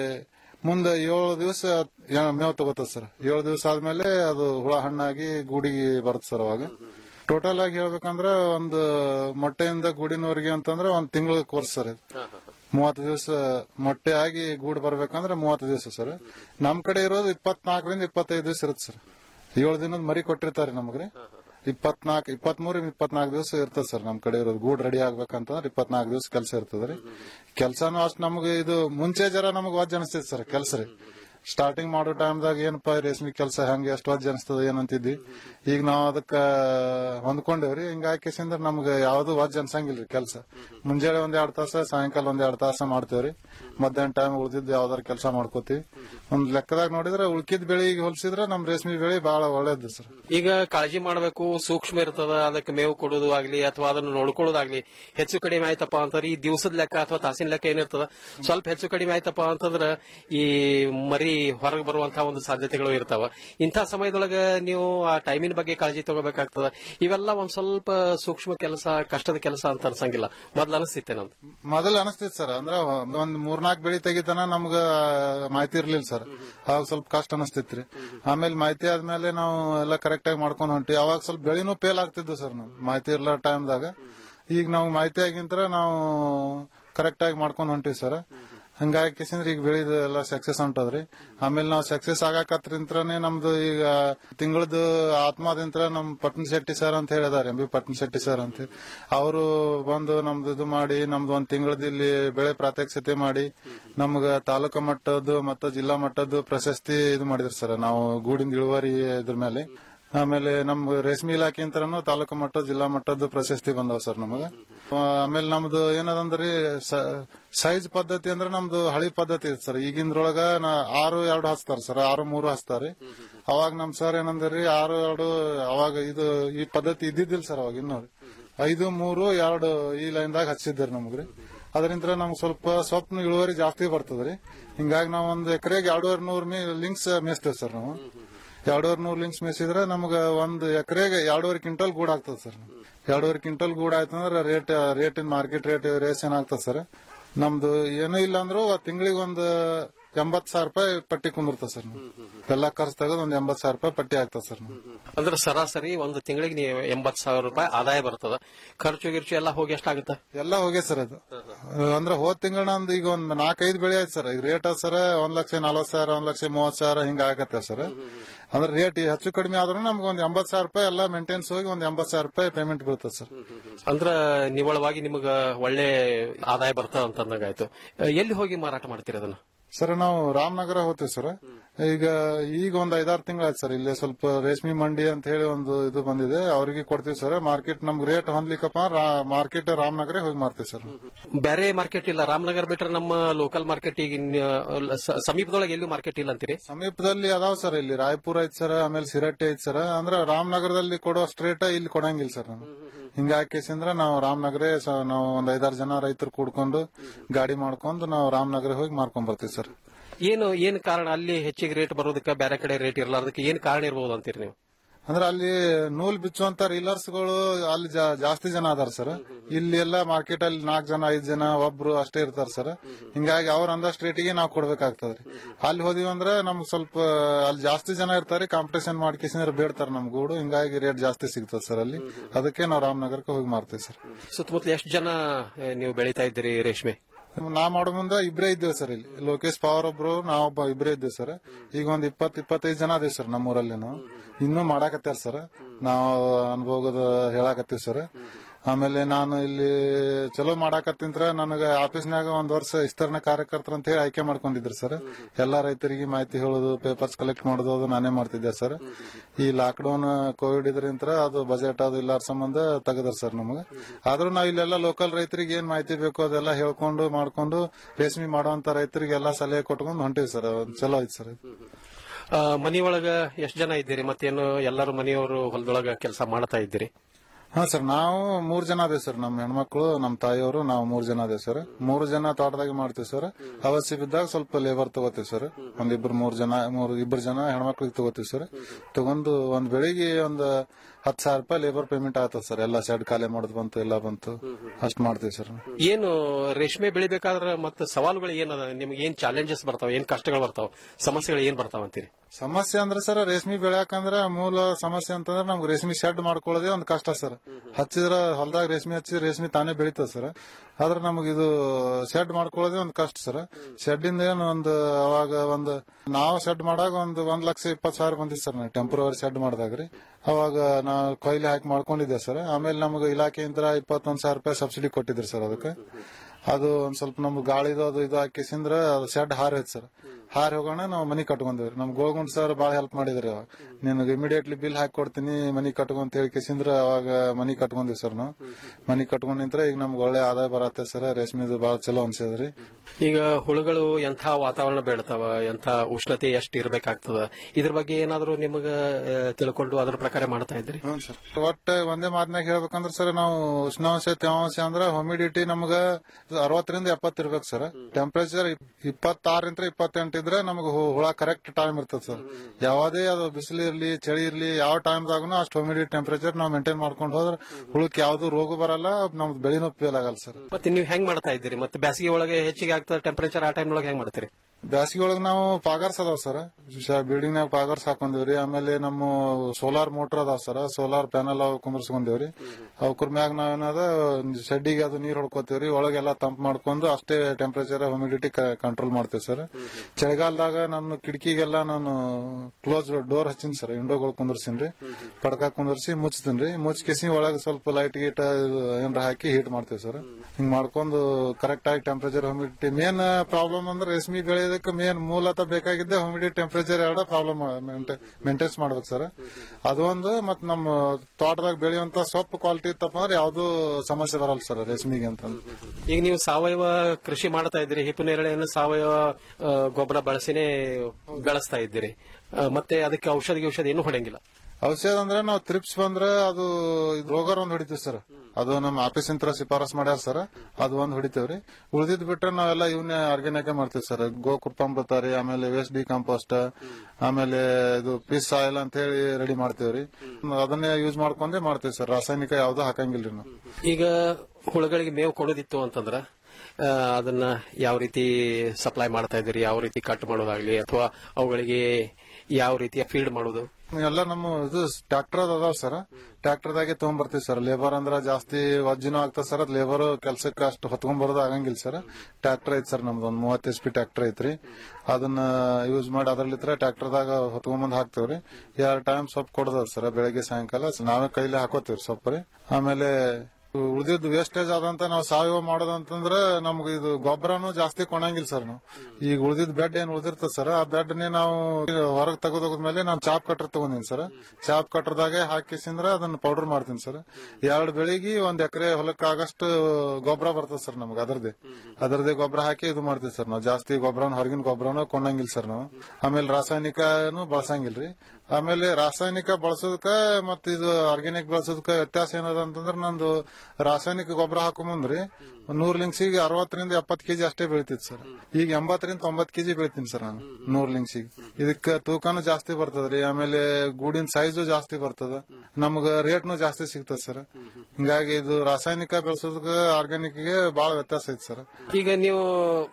ಮುಂದೆ ಏಳು ದಿವಸ ಮೇವ್ ತಗೋತದ ಸರ್ ಏಳು ದಿವಸ ಆದ್ಮೇಲೆ ಅದು ಹುಳ ಹಣ್ಣಾಗಿ ಗೂಡಿಗೆ ಬರುತ್ತೆ ಸರ್ ಅವಾಗ ಟೋಟಲ್ ಆಗಿ ಹೇಳ್ಬೇಕಂದ್ರೆ ಒಂದು ಮೊಟ್ಟೆಯಿಂದ ಗೂಡಿನವರೆಗೆ ಅಂತಂದ್ರೆ ಒಂದ್ ತಿಂಗಳ ಕೋರ್ಸ್ ಸರ್ ಇದು ಮೂವತ್ತು ದಿವಸ ಮೊಟ್ಟೆ ಆಗಿ ಗೂಡು ಬರ್ಬೇಕಂದ್ರೆ ಮೂವತ್ತು ದಿವಸ ಸರ್ ನಮ್ ಕಡೆ ಇರೋದು ಇಪ್ಪತ್ನಾಲ್ಕರಿಂದ ಇಪ್ಪತ್ತೈದು ದಿವಸ ಇರುತ್ತೆ ಸರ್ ಏಳು ದಿನದ ಮರಿ ಕೊಟ್ಟಿರ್ತಾರೆ ನಮಗ್ರಿ ಇಪ್ಪತ್ನಾಲ್ಕು ಇಪ್ಪತ್ಮೂರು ಇಪ್ಪತ್ನಾಲ್ಕು ದಿವಸ ಇರ್ತದೆ ಸರ್ ನಮ್ ಕಡೆ ಇರೋದು ಗೂಡ್ ರೆಡಿ ಆಗ್ಬೇಕಂತಂದ್ರೆ ಇಪ್ಪತ್ನಾಲ್ಕು ದಿವಸ ಕೆಲಸ ಇರ್ತದ್ರಿ ಕೆಲಸನೂ ಅಷ್ಟು ನಮ್ಗೆ ಇದು ಮುಂಚೆ ಜರ ನಮಗ್ ವಜ್ಜ ಅನಿಸ್ತೈತಿ ಸರ್ ಕೆಲಸ ರೀ ಸ್ಟಾರ್ಟಿಂಗ್ ಮಾಡೋ ಟೈಮ್ದಾಗ ಏನಪ್ಪ ರೇಷ್ಮೆ ಕೆಲಸ ಹೆಂಗೆ ಎಷ್ಟು ವಜ್ಜ ಅನಿಸ್ತದ ಏನಂತಿದ್ವಿ ಈಗ ನಾವ್ ಅದಕ್ಕ ಹೊಂದ್ಕೊಂಡೇವ್ರಿ ಹಿಂಗಾಕಿಸಿಂದ್ರ ನಮ್ಗೆ ಯಾವ್ದು ವಜ್ಜ ಅನ್ಸಂಗಿಲ್ರಿ ಕೆಲಸ ಮುಂಜಾನೆ ಒಂದ್ ಎರಡ್ ತಾಸ ಸಾಯಂಕಾಲ ಒಂದ್ ಎರಡ್ ತಾಸ ಮಾಡ್ತೇವ್ರಿ ಮಧ್ಯಾಹ್ನ ಟೈಮ್ ಉಳ್ದಿದ್ದು ಯಾವ್ದಾರ ಕೆಲಸ ಮಾಡ್ಕೋತೀವಿ ಒಂದ್ ಲೆಕ್ಕದಾಗ ನೋಡಿದ್ರೆ ಉಳ್ಕಿದ್ ಬೆಳೆಗೆ ಹೋಲಿಸಿದ್ರೆ ನಮ್ ರೇಷ್ಮೆ ಬೆಳೆ ಬಹಳ ಒಳ್ಳೇದು ಸರ್ ಈಗ ಕಾಳಜಿ ಮಾಡಬೇಕು ಸೂಕ್ಷ್ಮ ಇರ್ತದ ಅದಕ್ಕೆ ಮೇವು ಕೊಡೋದು ಆಗ್ಲಿ ಅಥವಾ ಅದನ್ನು ನೋಡ್ಕೊಳ್ಳೋದಾಗ್ಲಿ ಹೆಚ್ಚು ಕಡಿಮೆ ಆಯ್ತಪ್ಪ ಅಂತಂದ್ರೆ ಈ ದಿವಸದ ಲೆಕ್ಕ ಅಥವಾ ತಾಸಿನ ಲೆಕ್ಕ ಏನಿರ್ತದ ಸ್ವಲ್ಪ ಹೆಚ್ಚು ಕಡಿಮೆ ಆಯ್ತಪ್ಪ ಅಂತಂದ್ರ ಈ ಮರಿ ಹೊರಗೆ ಬರುವಂತಹ ಒಂದು ಸಾಧ್ಯತೆಗಳು ಇರ್ತಾವ ಇಂಥ ಸಮಯದೊಳಗ ನೀವು ಆ ಟೈಮಿನ ಬಗ್ಗೆ ಕಾಳಜಿ ತಗೋಬೇಕಾಗ್ತದ ಇವೆಲ್ಲ ಒಂದ್ ಸ್ವಲ್ಪ ಸೂಕ್ಷ್ಮ ಕೆಲಸ ಕಷ್ಟದ ಕೆಲಸ ಅಂತ ಅನ್ಸಂಗಿಲ್ಲ ಮೊದ್ಲು ಅನಿಸ್ತಿತ್ತೆ ನಮ್ದು ಮೊದಲು ಅನಿಸ್ತಿತ್ತು ಸರ್ ಅಂದ್ರೆ ಒಂದ್ ಮೂರ್ನಾಲ್ಕು ಬೆಳಿ ತೆಗಿತನ ನಮ್ಗ ಮಾಹಿತಿ ಇರ್ಲಿಲ್ಲ ಸರ್ ಅವಾಗ ಸ್ವಲ್ಪ ಕಷ್ಟ ಅನಿಸ್ತಿತ್ರಿ ಆಮೇಲೆ ಮಾಹಿತಿ ಆದ್ಮೇಲೆ ನಾವು ಎಲ್ಲ ಕರೆಕ್ಟ್ ಆಗಿ ಮಾಡ್ಕೊಂಡು ಹೊಂಟಿ ಅವಾಗ ಸ್ವಲ್ಪ ಬೆಳಿನೂ ಫೇಲ್ ಆಗ್ತಿದ್ವು ಸರ್ ನಾವು ಮಾಹಿತಿ ಇರ್ಲ ಟೈಮ್ದಾಗ ಈಗ ನಾವು ಮಾಹಿತಿ ಆಗಿಂತ್ರ ನಾವು ಕರೆಕ್ಟ್ ಆಗಿ ಮಾಡ್ಕೊಂಡು ಹೊಂಟಿವಿ ಸರ್ ಹಂಗಾಗಿ ಕಿಸಿಂದ್ರ ಈಗ ಬೆಳಿದ ಎಲ್ಲ ಸಕ್ಸಸ್ ಹೊಂಟದ್ರಿ ಆಮೇಲೆ ನಾವು ಸಕ್ಸಸ್ ಆಗಾಕತ್ರಿಂತ್ರನೇ ನಮ್ದು ಈಗ ತಿಂಗಳದ್ದು ಆತ್ಮದಿಂತ್ರ ನಮ್ ಪಟ್ನ ಶೆಟ್ಟಿ ಸರ್ ಅಂತ ಹೇಳಿದಾರೆ M B Patna Shetty sir ಅಂತ ಅವರು ಬಂದು ನಮ್ದು ಇದು ಮಾಡಿ ನಮ್ದು ಒಂದ್ ತಿಂಗಳದ ಇಲ್ಲಿ ಬೆಳೆ ಪ್ರಾತ್ಯಕ್ಷತೆ ಮಾಡಿ ನಮ್ಗ ತಾಲೂಕು ಮಟ್ಟದ್ದು ಮತ್ತು ಜಿಲ್ಲಾ ಮಟ್ಟದ್ದು ಪ್ರಶಸ್ತಿ ಇದು ಮಾಡಿದ್ರು ಸರ್ ನಾವು ಗೂಡಿನ ಇಳುವರಿ ಇದ್ರ ಮೇಲೆ ಆಮೇಲೆ ನಮ್ ರೇಷ್ಮೆ ಇಲಾಖೆ ಅಂತನೂ ತಾಲೂಕು ಮಟ್ಟ ಜಿಲ್ಲಾ ಮಟ್ಟದ ಪ್ರಶಸ್ತಿ ಬಂದವ ಸರ್ ನಮಗ ಆ, ಆಮೇಲೆ ನಮ್ದು ಏನದಂದ್ರಿ ಸೈಜ್ ಪದ್ಧತಿ ಅಂದ್ರೆ ನಮ್ದು ಹಳಿ ಪದ್ಧತಿ ಇತ್ತು ಸರ್ ಈಗಿಂದ್ರೊಳಗ ನಾ- ಆರು ಎರಡು ಹಚ್ತಾರ ಸರ್ ಆರು ಮೂರು ಹಚ್ತಾರಿ ಅವಾಗ ನಮ್ ಸರ್ ಏನಂದ್ರಿ ಆರು ಎರಡು ಅವಾಗ ಇದು ಈ ಪದ್ಧತಿ ಇದ್ದಿದ್ದಿಲ್ಲ ಸರ್ ಅವಾಗ ಇನ್ನೂ ಐದು ಮೂರು ಎರಡು ಈ ಲೈನ್ದಾಗ ಹಚ್ಚಿದ್ದಾರಿ ನಮಗ್ರಿ ಅದರಿಂದ ನಮ್ಗೆ ಸ್ವಲ್ಪ ಸೊಪ್ಪು ಇಳುವರಿ ಜಾಸ್ತಿ ಬರ್ತದ್ರಿ ಹಿಂಗಾಗಿ ನಾವ್ ಒಂದ್ ಎಕರೆಗೆ ಎರಡೂವರೆ ನೂರ್ ಮೀ ಲಿಂಕ್ಸ್ ಮೇಯಿಸ್ತೇವೆ ಸರ್ ನಾವು ಎರಡೂವರೆ ನೂರ್ ಲಿಂಕ್ಸ್ ಮೇಯಿಸಿದ್ರೆ ನಮ್ಗ ಒಂದ್ ಎಕರೆಗೆ ಎರಡೂವರೆ ಕ್ವಿಂಟಲ್ ಗೂಡ್ ಆಗ್ತದೆ ಸರ್ ಎರಡೂವರೆ ಕ್ವಿಂಟಲ್ ಗೂಡ್ ಆಯ್ತಂದ್ರೆ rate rate in market rate ರೇಸ್ ಏನಾಗ್ತದೆ ಸರ್ ನಮ್ದು ಏನೂ ಇಲ್ಲ ಅಂದ್ರೂ ತಿಂಗಳಿಗೆ ಒಂದು ಎಂಬತ್ ಸಾವಿರ ರೂಪಾಯಿ ಪಟ್ಟಿ ಕುಂದಿರ್ತದೆ ಸರ್ ಎಲ್ಲ ಖರ್ಚು ತೆಗೆದು ಒಂದ್ ಎಂಬತ್ ಸಾವಿರ ರೂಪಾಯಿ ಪಟ್ಟಿ ಆಗ್ತದೆ ಸರ್ ಅಂದ್ರೆ ಸರಾಸರಿ ಒಂದು ತಿಂಗಳಿಗೆ ನೀವು ಎಂಬತ್ ಸಾವಿರ ರೂಪಾಯಿ ಆದಾಯ ಬರ್ತದ ಖರ್ಚು ಗಿರ್ಚು ಎಲ್ಲ ಹೋಗಿ ಎಷ್ಟಾಗುತ್ತೆ ಎಲ್ಲ ಹೋಗಿ ಸರ್ ಅದು ಅಂದ್ರೆ ಹೋದ್ ತಿಂಗಳ ನಮ್ದು ಈಗ ಒಂದ್ ನಾಲ್ಕೈದು ಬೆಳೆ ಆಯ್ತು ಸರ್ ಈಗ ರೇಟ್ ಸರ್ ಒಂದ್ ಲಕ್ಷ ನಲ್ವತ್ ಸಾವಿರ ಒಂದ್ ಲಕ್ಷ ಮೂವತ್ ಸಾವಿರ ಹಿಂಗ ಆಗತ್ತೆ ಸರ್ ಅಂದ್ರೆ ರೇಟ್ ಹೆಚ್ಚು ಕಡಿಮೆ ಆದ್ರೂ ನಮ್ಗೆ ಒಂದ್ ಎಂಬತ್ ಸಾವಿರ ರೂಪಾಯಿ ಎಲ್ಲ ಮೇಂಟೆನ್ಸ್ ಹೋಗಿ ಒಂದ್ ಎಂಬತ್ ಸಾವಿರ ರೂಪಾಯಿ ಪೇಮೆಂಟ್ ಬೀಳ್ತದೆ ಸರ್ ಅಂದ್ರ ನಿವ್ವಳವಾಗಿ ನಿಮಗ ಒಳ್ಳೆ ಆದಾಯ ಬರ್ತದ ಅಂತಂದಂಗಾಯ್ತು ಎಲ್ಲಿ ಹೋಗಿ ಮಾರಾಟ ಮಾಡ್ತೀರಿ ಅದನ್ನ ಸರ್ ನಾವು ರಾಮನಗರ ಹೋಗ್ತೀವಿ ಸರ್ ಈಗ ಈಗ ಒಂದ್ ಐದಾರು ತಿಂಗಳಾಯ್ತು ಸರ್ ಇಲ್ಲಿ ಸ್ವಲ್ಪ ರೇಷ್ಮೆ ಮಂಡಿ ಅಂತ ಹೇಳಿ ಒಂದು ಇದು ಬಂದಿದೆ ಅವ್ರಿಗೆ ಕೊಡ್ತೀವಿ ಸರ್ ಮಾರ್ಕೆಟ್ ನಮ್ಗೆ ರೇಟ್ ಹೊಂದ್ಲಿಕ್ಕಪ್ಪ ಮಾರ್ಕೆಟ್ ರಾಮನಗರ ಹೋಗಿ ಮಾರ್ತೀವಿ ಸರ್ ಬೇರೆ ಮಾರ್ಕೆಟ್ ಇಲ್ಲ ರಾಮನಗರ ಬಿಟ್ರೆ ನಮ್ಮ ಲೋಕಲ್ ಮಾರ್ಕೆಟ್ ಈಗ ಇನ್ನ ಸ- ಸಮೀಪದೊಳಗೆ ಎಲ್ಲೂ ಮಾರ್ಕೆಟ್ ಇಲ್ಲ ಅಂತೀರಿ ಸಮೀಪದಲ್ಲಿ ಅದಾವ ಸರ್ ಇಲ್ಲಿ ರಾಯಪುರ ಐತ್ ಸರ್ ಆಮೇಲೆ ಸಿರಟ್ಟಿ ಐತ್ ಸರ್ ಅಂದ್ರೆ ರಾಮನಗರದಲ್ಲಿ ಕೊಡೋ ಸ್ಟ್ರೇಟ್ ಇಲ್ಲಿ ಕೊಡಂಗಿಲ್ಲ ಸರ್ ನಾನು ಹಿಂಗಾಕಿಸಿಂದ್ರ ನಾವು ರಾಮನಗರ ನಾವು ಒಂದ್ ಐದಾರು ಜನ ರೈತರು ಕೂಡ್ಕೊಂಡು ಗಾಡಿ ಮಾಡ್ಕೊಂಡು ನಾವು ರಾಮನಗರ ಹೋಗಿ ಮಾರ್ಕೊಂಡ್ ಬರ್ತೀವಿ ಸರ್ ಏನು ಏನ್ ಕಾರಣ ಅಲ್ಲಿ ಹೆಚ್ಚಿಗೆ ರೇಟ್ ಬರೋದಕ್ಕೆ ಬೇರೆ ಕಡೆ ರೇಟ್ ಇರಲಾರ್ದಕ್ಕೆ ಏನ್ ಕಾರಣ ಇರ್ಬೋದು ಅಂತೀರಿ ನೀವು ಅಂದ್ರೆ ಅಲ್ಲಿ ನೂಲ್ ಬಿಚ್ಚುವಂತ ರೀಲರ್ಸ್ ಗಳು ಅಲ್ಲಿ ಜಾ- ಜಾಸ್ತಿ ಜನ ಅದಾರ ಸರ್ ಇಲ್ಲಿ ಎಲ್ಲ ಮಾರ್ಕೆಟ್ ಅಲ್ಲಿ ನಾಲ್ಕು ಜನ ಐದ್ ಜನ ಒಬ್ರು ಅಷ್ಟೇ ಇರ್ತಾರ ಸರ್ ಹಿಂಗಾಗಿ ಅವ್ರ ಅಂದಷ್ಟು ರೇಟಿಗೆ ನಾವು ಕೊಡ್ಬೇಕಾಗ್ತದ್ರಿ ಅಲ್ಲಿ ಹೋದಿವಿ ಅಂದ್ರೆ ನಮ್ಗೆ ಸ್ವಲ್ಪ ಅಲ್ಲಿ ಜಾಸ್ತಿ ಜನ ಇರ್ತಾರೆ ಕಾಂಪಿಟೇಷನ್ ಮಾಡ್ಕೇಸಿದ್ರೆ ಬೇಡ್ತಾರ ನಮ್ ಗೂಡು ಹಿಂಗಾಗಿ ರೇಟ್ ಜಾಸ್ತಿ ಸಿಗ್ತದೆ ಸರ್ ಅಲ್ಲಿ ಅದಕ್ಕೆ ನಾವು ರಾಮನಗರಕ್ಕೆ ಹೋಗಿ ಮಾರ್ತೀವಿ ಸರ್ ಸುತ್ತಮುತ್ತ ಎಷ್ಟು ಜನ ಆ, ನೀವು ಬೆಳೀತಾ ಇದ್ದೀರಿ ರೇಷ್ಮೆ ನಾ ಮಾಡೋ ಮುಂದೆ ಇಬ್ರೇ ಇದ್ದೇವೆ ಸರ್ ಇಲ್ಲಿ ಲೋಕೇಶ್ ಪವರ್ ಒಬ್ರು ನಾವೊಬ್ಬ ಇಬ್ರೇ ಇದ್ದೇವೆ ಸರ್ ಈಗ ಒಂದ್ ಇಪ್ಪತ್ ಇಪ್ಪತ್ತೈದು ಜನ ಅದೇವ್ ಸರ್ ನಮ್ಮೂರಲ್ಲಿ ನಾವು ಇನ್ನೂ ಮಾಡಾಕತ್ತಾರ ಸರ್ ನಾವು ಅನುಭವದ ಹೇಳಾಕತ್ತೀವಿ ಸರ್ ಆಮೇಲೆ ನಾನು ಇಲ್ಲಿ ಚಲೋ ಮಾಡಾಕತ್ತಿಂತ್ರ ನನಗೆ ಆಫೀಸ್ನಾಗ ಒಂದ್ ವರ್ಷ ವಿಸ್ತರಣೆ ಕಾರ್ಯಕರ್ತರ ಅಂತ ಹೇಳಿ ಆಯ್ಕೆ ಮಾಡ್ಕೊಂಡಿದ್ರು ಸರ್ ಎಲ್ಲಾ ರೈತರಿಗೆ ಮಾಹಿತಿ ಹೇಳೋದು ಪೇಪರ್ಸ್ ಕಲೆಕ್ಟ್ ಮಾಡೋದು ಅದು ನಾನೇ ಮಾಡ್ತಿದ್ದೆ ಸರ್ ಈ ಲಾಕ್ ಡೌನ್ ಕೋವಿಡ್ ಇದ್ರಿಂತ್ರ ಅದು ಬಜೆಟ್ ಅದು ಇಲ್ಲಾರ ಸಂಬಂಧ ತೆಗದ್ರ ಸರ್ ನಮಗೆ ಆದ್ರೂ ನಾವು ಇಲ್ಲೆಲ್ಲ ಲೋಕಲ್ ರೈತರಿಗೆ ಏನ್ ಮಾಹಿತಿ ಬೇಕು ಅದೆಲ್ಲ ಹೇಳ್ಕೊಂಡು ಮಾಡ್ಕೊಂಡು ರೇಷ್ಮೆ ಮಾಡುವಂತ ರೈತರಿಗೆ ಎಲ್ಲಾ ಸಲಹೆ ಕೊಟ್ಕೊಂಡು ಹೊಂಟಿವಿ ಸರ್ ಅದು ಚಲೋ ಐತಿ ಸರ್ ಇದು. ಆ, ಮನೆಯೊಳಗ ಎಷ್ಟು ಜನ ಇದ್ದೀರಿ ಮತ್ತೇನು ಎಲ್ಲರೂ ಮನೆಯವರು ಹೊಲದೊಳಗ ಕೆಲಸ ಮಾಡ್ತಾ ಇದ್ದೀರಿ ಹಾ ಸರ್ ನಾವು ಮೂರ್ ಜನ ಅದೇ ಸರ್ ನಮ್ಮ ಹೆಣ್ಮಕ್ಳು ನಮ್ಮ ತಾಯಿಯವರು ನಾವು ಮೂರ್ ಜನ ಅದೇ ಸರ್ ಮೂರು ಜನ ತೋಟದಾಗ ಮಾಡ್ತೀವಿ ಸರ್ ಅವಶ್ಯ ಬಿದ್ದಾಗ ಸ್ವಲ್ಪ ಲೇಬರ್ ತಗೋತೀವಿ ಸರ್ ಒಂದಿಬ್ರು ಮೂರ್ ಜನ ಮೂರ್ ಇಬ್ರು ಜನ ಹೆಣ್ಮಕ್ಳಿಗೆ ತಗೋತೀವಿ ಸರ್ ತಗೊಂಡು ಒಂದ್ ಬೆಳಿಗ್ಗೆ ಒಂದ್ ಹತ್ತು ಸಾವಿರ ರೂಪಾಯಿ ಲೇಬರ್ ಪೇಮೆಂಟ್ ಆಗ್ತದೆ ಸರ್ ಎಲ್ಲ ಶೆಡ್ ಖಾಲಿ ಮಾಡೋದು ಬಂತು ಎಲ್ಲ ಬಂತು ಅಷ್ಟ್ ಮಾಡ್ತೀವಿ ಸರ್ ಏನು ರೇಷ್ಮೆ ಬೆಳಿಬೇಕಾದ್ರೆ ಮತ್ತೆ ಸವಾಲುಗಳು ಏನದ ನಿಮ್ಗೆ ಏನ್ ಚಾಲೆಂಜಸ್ ಬರ್ತಾವ ಏನ್ ಕಷ್ಟಗಳು ಬರ್ತಾವ ಸಮಸ್ಯೆಗಳು ಏನ್ ಬರ್ತಾವ ಅಂತೀರಿ ಸಮಸ್ಯೆ ಅಂದ್ರೆ ಸರ್ ರೇಷ್ಮೆ ಬೆಳ್ಯಾಕಂದ್ರ ಮೂಲ ಸಮಸ್ಯೆ ಅಂತಂದ್ರೆ ನಮ್ಗೆ ರೇಷ್ಮೆ ಶೆಡ್ ಮಾಡ್ಕೊಳ್ಳೋದೇ ಒಂದ್ ಕಷ್ಟ ಸರ್ ಹಚ್ಚಿದ್ರ ಹೊಲದಾಗ ರೇಷ್ಮೆ ಹಚ್ಚಿದ್ರೆ ರೇಷ್ಮೆ ತಾನೇ ಬೆಳಿತದ ಸರ್ ಆದ್ರೆ ನಮಗ್ ಇದು ಶೆಡ್ ಮಾಡ್ಕೊಳ್ಳೋದೇ ಒಂದ್ ಕಷ್ಟ ಸರ್ ಶೆಡ್ ಇಂದ ಏನು ಒಂದು ಅವಾಗ ಒಂದು ನಾವು ಶೆಡ್ ಮಾಡಾಗ ಒಂದು ಒಂದ್ ಲಕ್ಷ ಇಪ್ಪತ್ತು ಸಾವಿರ ಬಂದಿತ್ತು ಸರ್ ಟೆಂಪ್ರವರಿ ಶೆಡ್ ಮಾಡಿದಾಗ್ರಿ ಅವಾಗ ನಾವು ಕೊಯ್ಲಿ ಹಾಕಿ ಮಾಡ್ಕೊಂಡಿದ್ದೆ ಸರ್ ಆಮೇಲೆ ನಮ್ಗೆ ಇಲಾಖೆಯಿಂದ ಇಪ್ಪತ್ತೊಂದ್ ಸಾವಿರ ರೂಪಾಯಿ ಸಬ್ಸಿಡಿ ಕೊಟ್ಟಿದ್ರು ಸರ್ ಅದಕ್ಕೆ ಅದು ಒಂದ್ ಸ್ವಲ್ಪ ನಮ್ಗೆ ಗಾಳಿದು ಅದು ಇದು ಹಾಕಿಸಿಂದ್ರ ಅದು ಶೆಡ್ ಹಾರ್ ಐತ್ ಸರ್ ಹಾರಿ ಹೋಗೋಣ ನಾವು ಮನಿ ಕಟ್ಕೊಂಡ್ವಿ ನಮ್ ಗೋಳ್ಗುಂಡ್ ಸರ್ ಬಾಳ ಹೆಲ್ಪ್ ಮಾಡಿದ್ರಿ ಅವಾಗ ನಿನಗೆ ಇಮಿಡಿಯೇಟ್ಲಿ ಬಿಲ್ ಹಾಕಿ ಕೊಡ್ತೀನಿ ಮನಿ ಕಟ್ಕೊಂತ ಹೇಳಿ ಕೇಸಿಂದ್ರ ಅವಾಗ ಮನಿ ಕಟ್ಕೊಂಡ್ವಿ ಸರ್ ನಾವು ಮನಿ ಕಟ್ಕೊಂಡ್ ನಿಂತ್ರ ಈಗ ನಮ್ಗೆ ಒಳ್ಳೆ ಆದಾಯ ಬರತ್ತೆ ಸರ್ ರೇಷ್ಮೆದು ಬಾಳ ಚಲೋ ಅನ್ಸಿದ್ರಿ ಈಗ ಹುಳುಗಳು ಎಂಥ ವಾತಾವರಣ ಬೇಡ್ತಾವ ಎಂಥ ಉಷ್ಣತೆ ಎಷ್ಟು ಇರ್ಬೇಕಾಗ್ತದ ಇದ್ರ ಬಗ್ಗೆ ಏನಾದ್ರು ನಿಮಗ ಆ, ತಿಳ್ಕೊಂಡು ಅದ್ರ ಪ್ರಕಾರ ಮಾಡ್ತಾ ಇದ್ರಿ ಹ್ಞೂ ಸರ್ ಒಟ್ಟ ಒಂದೇ ಮಾತಿನಾಗ ಹೇಳ್ಬೇಕಂದ್ರ ಸರ್ ನಾವು ಉಷ್ಣಾಂಶ ತೇವಾಂಶ ಅಂದ್ರ ಹ್ಯೂಮಿಡಿಟಿ ನಮ್ಗ ಅರವತ್ತರಿಂದ ಎಪ್ಪತ್ತು ಇರ್ಬೇಕು ಸರ್ ಟೆಂಪರೇಚರ್ ಇಪ್ಪತ್ತಾರರಿಂದ ಇಪ್ಪತ್ತೆಂಟು ಇದ್ರೆ ನಮ್ಗೆ ಹುಳ ಕರೆಕ್ಟ್ ಟೈಮ್ ಇರ್ತದೆ ಸರ್ ಯಾವುದೇ ಅದು ಬಿಸಿಲು ಇರ್ಲಿ ಚಳಿ ಇರ್ಲಿ ಯಾವ ಟೈಮ್ದಾಗೂ ಅಷ್ಟು ಹ್ಯೂಮಿಡಿಟಿ ಟೆಂಪರೇಚರ್ ನಾವು ಮೇಂಟೈನ್ ಮಾಡ್ಕೊಂಡು ಹೋದ್ರೆ ಹುಳಕ್ಕೆ ಯಾವ್ದು ರೋಗ ಬರಲ್ಲ ನಮ್ದು ಬೆಳಿನೂ ಫೇಲ್ ಆಗಲ್ಲ ಸರ್ ಮತ್ತೆ ನೀವು ಹೆಂಗ್ ಮಾಡ್ತಾ ಇದ್ದೀರಿ ಮತ್ತೆ ಬೇಸಿಗೆ ಒಳಗೆ ಹೆಚ್ಚಿಗೆ ಆಗ್ತದ ಟೆಂಪರೇಚರ್ ಆ ಟೈಮ್ ಒಳಗೆ ಹೆಂಗ್ ಮಾಡ್ತೀರಿ ಬ್ಯಾಸಿಗೆ ಒಳಗ್ ನಾವು ಪಾಗರ್ಸ್ ಅದಾವ ಸರ್ ಬಿಲ್ಡಿಂಗ್ ನಾಗ ಪಾಗರ್ಸ್ ಹಾಕೊಂಡಿವ್ರಿ ಆಮೇಲೆ ನಮ್ಮ ಸೋಲಾರ್ ಮೋಟರ್ ಅದಾವ ಸರ್ ಸೋಲಾರ್ ಪ್ಯಾನಲ್ ಅವು ಕುಂದರ್ಸ್ಕೊಂಡಿವ್ರಿ ಅವ್ರ ಮ್ಯಾಗ ನಾವೇನದ ಶೆಡ್ಡಿಗೆ ಅದು ನೀರ್ ಹೊಡ್ಕೋತೀವ್ರಿ ಒಳಗೆಲ್ಲ ತಂಪ್ ಮಾಡ್ಕೊಂಡು ಅಷ್ಟೇ ಟೆಂಪರೇಚರ್ ಹ್ಯೂಮಿಡಿಟಿ ಕಂಟ್ರೋಲ್ ಮಾಡ್ತೀವಿ ಸರ್ ಚಳಿಗಾಲದಾಗ ನಾನು ಕಿಟಕಿಗೆಲ್ಲ ನಾನು ಕ್ಲೋಸ್ ಡೋರ್ ಹಚ್ಚಿನಿ ಸರ್ ವಿಂಡೋಗಳು ಕುಂದರ್ಸಿನ್ರಿ ಪಡ್ಕ ಕುಂದರ್ಸಿ ಮುಚ್ತೀನಿ ಮುಚ್ಕೇಸಿ ಒಳಗೆ ಸ್ವಲ್ಪ ಲೈಟ್ ಗೀಟ್ ಏನಾರ ಹಾಕಿ ಹೀಟ್ ಮಾಡ್ತೀವಿ ಸರ್ ಹಿಂಗ್ ಮಾಡ್ಕೊಂಡು ಕರೆಕ್ಟ್ ಆಗಿ ಟೆಂಪರೇಚರ್ ಹ್ಯೂಮಿಡಿಟಿ ಮೇನ್ ಪ್ರಾಬ್ಲಮ್ ಅಂದ್ರೆ ರೇಷ್ಮೆ ಬೆಳೆ ಇದಕ್ಕೆ ಮೇನ್ ಮೂಲತಃ ಬೇಕಾಗಿದ್ದೆ ಹ್ಯೂಮಿಡಿಟಿ ಟೆಂಪರೇಚರ್ ಎರಡು ಪ್ರಾಬ್ಲಮ್ ಮೇಂಟೈನ್ಸ್ ಮಾಡ್ಬೇಕು ಸರ್ ಅದೊಂದು ಮತ್ ನಮ್ಮ ತೋಟದಾಗ ಬೆಳೆಯುವಂತ ಸೊಪ್ಪು ಕ್ವಾಲಿಟಿ ಇತ್ತಪ್ಪ ಅಂದ್ರೆ ಯಾವ್ದು ಸಮಸ್ಯೆ ಬರಲ್ಲ ಸರ್ ರೇಷ್ಮೆಗೆ ಅಂತ ಈಗ ನೀವು ಸಾವಯವ ಕೃಷಿ ಮಾಡ್ತಾ ಇದ್ದೀರಿ ಹಿಪ್ಪು ನೇರಳೆಯನ್ನು ಸಾವಯವ ಆ, ಗೊಬ್ಬರ ಬಳಸಿನೇ ಬೆಳೆಸ್ತಾ ಇದ್ದೀರಿ ಆ, ಮತ್ತೆ ಅದಕ್ಕೆ ಔಷಧಿ ಔಷಧಿ ಏನು ಹೊಡೆಯಂಗಿಲ್ಲ ಔಷಧ ಅಂದ್ರೆ ನಾವು ತ್ರಿಪ್ಸ್ ಬಂದ್ರೆ ಅದು ಇದ್ ರೋಗರ್ ಒಂದ್ ಹೊಡಿತೀವಿ ಸರ್ ಅದು ನಮ್ಮ ಆಫೀಸ್ ಇಂತ್ರ ಶಿಫಾರಸ್ ಮಾಡ್ಯಾರ ಸರ್ ಅದು ಒಂದ್ ಹೊಡಿತೇವ್ರಿ ಉಳಿದಿದ್ ಬಿಟ್ರೆ ನಾವೆಲ್ಲ ಇವನ್ನೇ ಆರ್ಗ್ಯಾನಿಕ್ ಮಾಡ್ತೀವಿ ಸರ್ ಗೋ ಕೃಪಾಮೃತ ರೀ ಆಮೇಲೆ ವೇಸ್ಟ್ ಡಿ ಕಾಂಪೋಸ್ಟ್ ಆಮೇಲೆ ಇದು ಪೀಸ್ ಸಾಯಿಲ್ ಅಂತ ಹೇಳಿ ರೆಡಿ ಮಾಡ್ತೇವ್ರಿ ಅದನ್ನೇ ಯೂಸ್ ಮಾಡ್ಕೊಂಡೇ ಮಾಡ್ತೇವೆ ಸರ್ ರಾಸಾಯನಿಕ ಯಾವ್ದು ಹಾಕಂಗಿಲ್ರಿ ನಾವು ಈಗ ಹುಳುಗಳಿಗೆ ಮೇವು ಕೊಡೋದಿತ್ತು ಅಂತಂದ್ರ ಆ, ಅದನ್ನ ಯಾವ ರೀತಿ ಸಪ್ಲೈ ಮಾಡ್ತಾ ಇದ್ದೀರಿ ಯಾವ ರೀತಿ ಕಟ್ ಮಾಡೋದಾಗ್ಲಿ ಅಥವಾ ಅವುಗಳಿಗೆ ಯಾವ ರೀತಿಯ ಫೀಡ್ ಮಾಡೋದು ಎಲ್ಲ ನಮ್ಮ ಇದು ಟ್ರ್ಯಾಕ್ಟರ್ ಅದಾವ ಸರ್ ಟ್ರ್ಯಾಕ್ಟರ್ದಾಗೆ ತಗೊಂಡ್ಬರ್ತೀವಿ ಸರ್ ಲೇಬರ್ ಅಂದ್ರ ಜಾಸ್ತಿ ವಜ್ಜಿನೂ ಆಗ್ತದೆ ಸರ್ ಅದ್ ಲೇಬರ್ ಕೆಲ್ಸಕ್ಕೆ ಅಷ್ಟು ಹೊತ್ಕೊಂಡ್ ಬರೋದು ಆಗಂಗಿಲ್ಲ ಸರ್ ಟ್ರ್ಯಾಕ್ಟರ್ ಐತಿ ಸರ್ ನಮ್ದು ಒಂದ್ ಮೂವತ್ತು ಎಚ್ ಪಿ ಟ್ರ್ಯಾಕ್ಟರ್ ಐತ್ರಿ ಅದನ್ನ ಯೂಸ್ ಮಾಡಿ ಅದ್ರಲ್ಲಿತ್ರ ಟ್ರ್ಯಾಕ್ಟರ್ದಾಗ ಹೊತ್ಕೊಂಬಂದ್ ಹಾಕ್ತೇವ್ರಿ ಎರಡು ಟೈಮ್ ಸೊಪ್ಪು ಕೊಡದವ್ ಸರ್ ಬೆಳಗ್ಗೆ ಸಾಯಂಕಾಲ ನಾವೇ ಕೈಲಿ ಹಾಕೋತೀವ್ರಿ ಸೊಪ್ಪು ರೀ ಆಮೇಲೆ ಉಳಿದಿದ್ದು ವೇಸ್ಟೇಜ್ ಆದಂತ ನಾವು ಸಾವಯವ ಮಾಡೋದಂತಂದ್ರ ನಮ್ಗೆ ಇದು ಗೊಬ್ಬರನು ಜಾಸ್ತಿ ಕೊಣಂಗಿಲ್ಲ ಸರ್ ನಾವು ಈಗ ಉಳಿದಿದ್ ಬೆಡ್ ಏನ್ ಉಳಿದಿರ್ತದ ಸರ್ ಆ ಬೆಡ್ನೇ ನಾವು ಹೊರಗೆ ತೆಗೆದೋದ್ಮೇಲೆ ನಾನು ಚಾಪ್ ಕಟ್ರ್ ತಗೊಂಡಿನಿ ಸರ್ ಚಾಪ್ ಕಟ್ರದಾಗೆ ಹಾಕಿಸಿಂದ್ರ ಅದನ್ನ ಪೌಡರ್ ಮಾಡ್ತೀನಿ ಸರ್ ಎರಡು ಬೆಳಿಗ್ಗೆ ಒಂದ್ ಎಕರೆ ಹೊಲಕ್ಕೆ ಆಗಷ್ಟು ಗೊಬ್ಬರ ಬರ್ತದೆ ಸರ್ ನಮ್ಗೆ ಅದರದೇ ಅದರದೇ ಗೊಬ್ಬರ ಹಾಕಿ ಇದು ಮಾಡ್ತೀವಿ ಸರ್ ನಾವು ಜಾಸ್ತಿ ಗೊಬ್ಬರನ ಹೊರಗಿನ ಗೊಬ್ಬರನ ಕೊಂಡಂಗಿಲ್ಲ ಸರ್ ನಾವು ಆಮೇಲೆ ರಾಸಾಯನಿಕನು ಬಳಸಂಗಿಲ್ರಿ ಆಮೇಲೆ ರಾಸಾಯನಿಕ ಬಳಸೋದಕ್ಕ ಮತ್ತ ಇದು ಆರ್ಗ್ಯಾನಿಕ್ ಬಳಸೋದಕ್ಕ ವ್ಯತ್ಯಾಸ ಏನದ ಅಂತಂದ್ರ ನಂದು ರಾಸಾಯನಿಕ ಗೊಬ್ಬರ ಹಾಕೊಂಬಂದ್ರಿ ನೂರ್ ಲಿಂಗ್ಸಿಗೆ ಅರವತ್ತರಿಂದ ಎಪ್ಪತ್ ಕೆಜಿ ಅಷ್ಟೇ ಬೆಳಿತಿದ್ ಸರ್ ಈಗ ಎಂಬತ್ತರಿಂದ ತೊಂಬತ್ ಕೆಜಿ ಬೆಳಿತೀನಿ ಸರ್ ನಾನು ನೂರ್ ಲಿಂಗ್ಸಿಗೆ ಇದಕ್ಕ ತೂಕನು ಜಾಸ್ತಿ ಬರ್ತದ್ರಿ ಆಮೇಲೆ ಗೂಡಿನ ಸೈಜು ಜಾಸ್ತಿ ಬರ್ತದ ನಮ್ಗ ರೇಟ್ನು ಜಾಸ್ತಿ ಸಿಗ್ತದ ಸರ್ ಹಿಂಗಾಗಿ ಇದು ರಾಸಾಯನಿಕ ಬೆಳೆಸೋದಕ್ಕ ಆರ್ಗ್ಯಾನಿಕ್ ಗೆ ಬಹಳ ವ್ಯತ್ಯಾಸ ಐತಿ ಸರ್ ಈಗ ನೀವು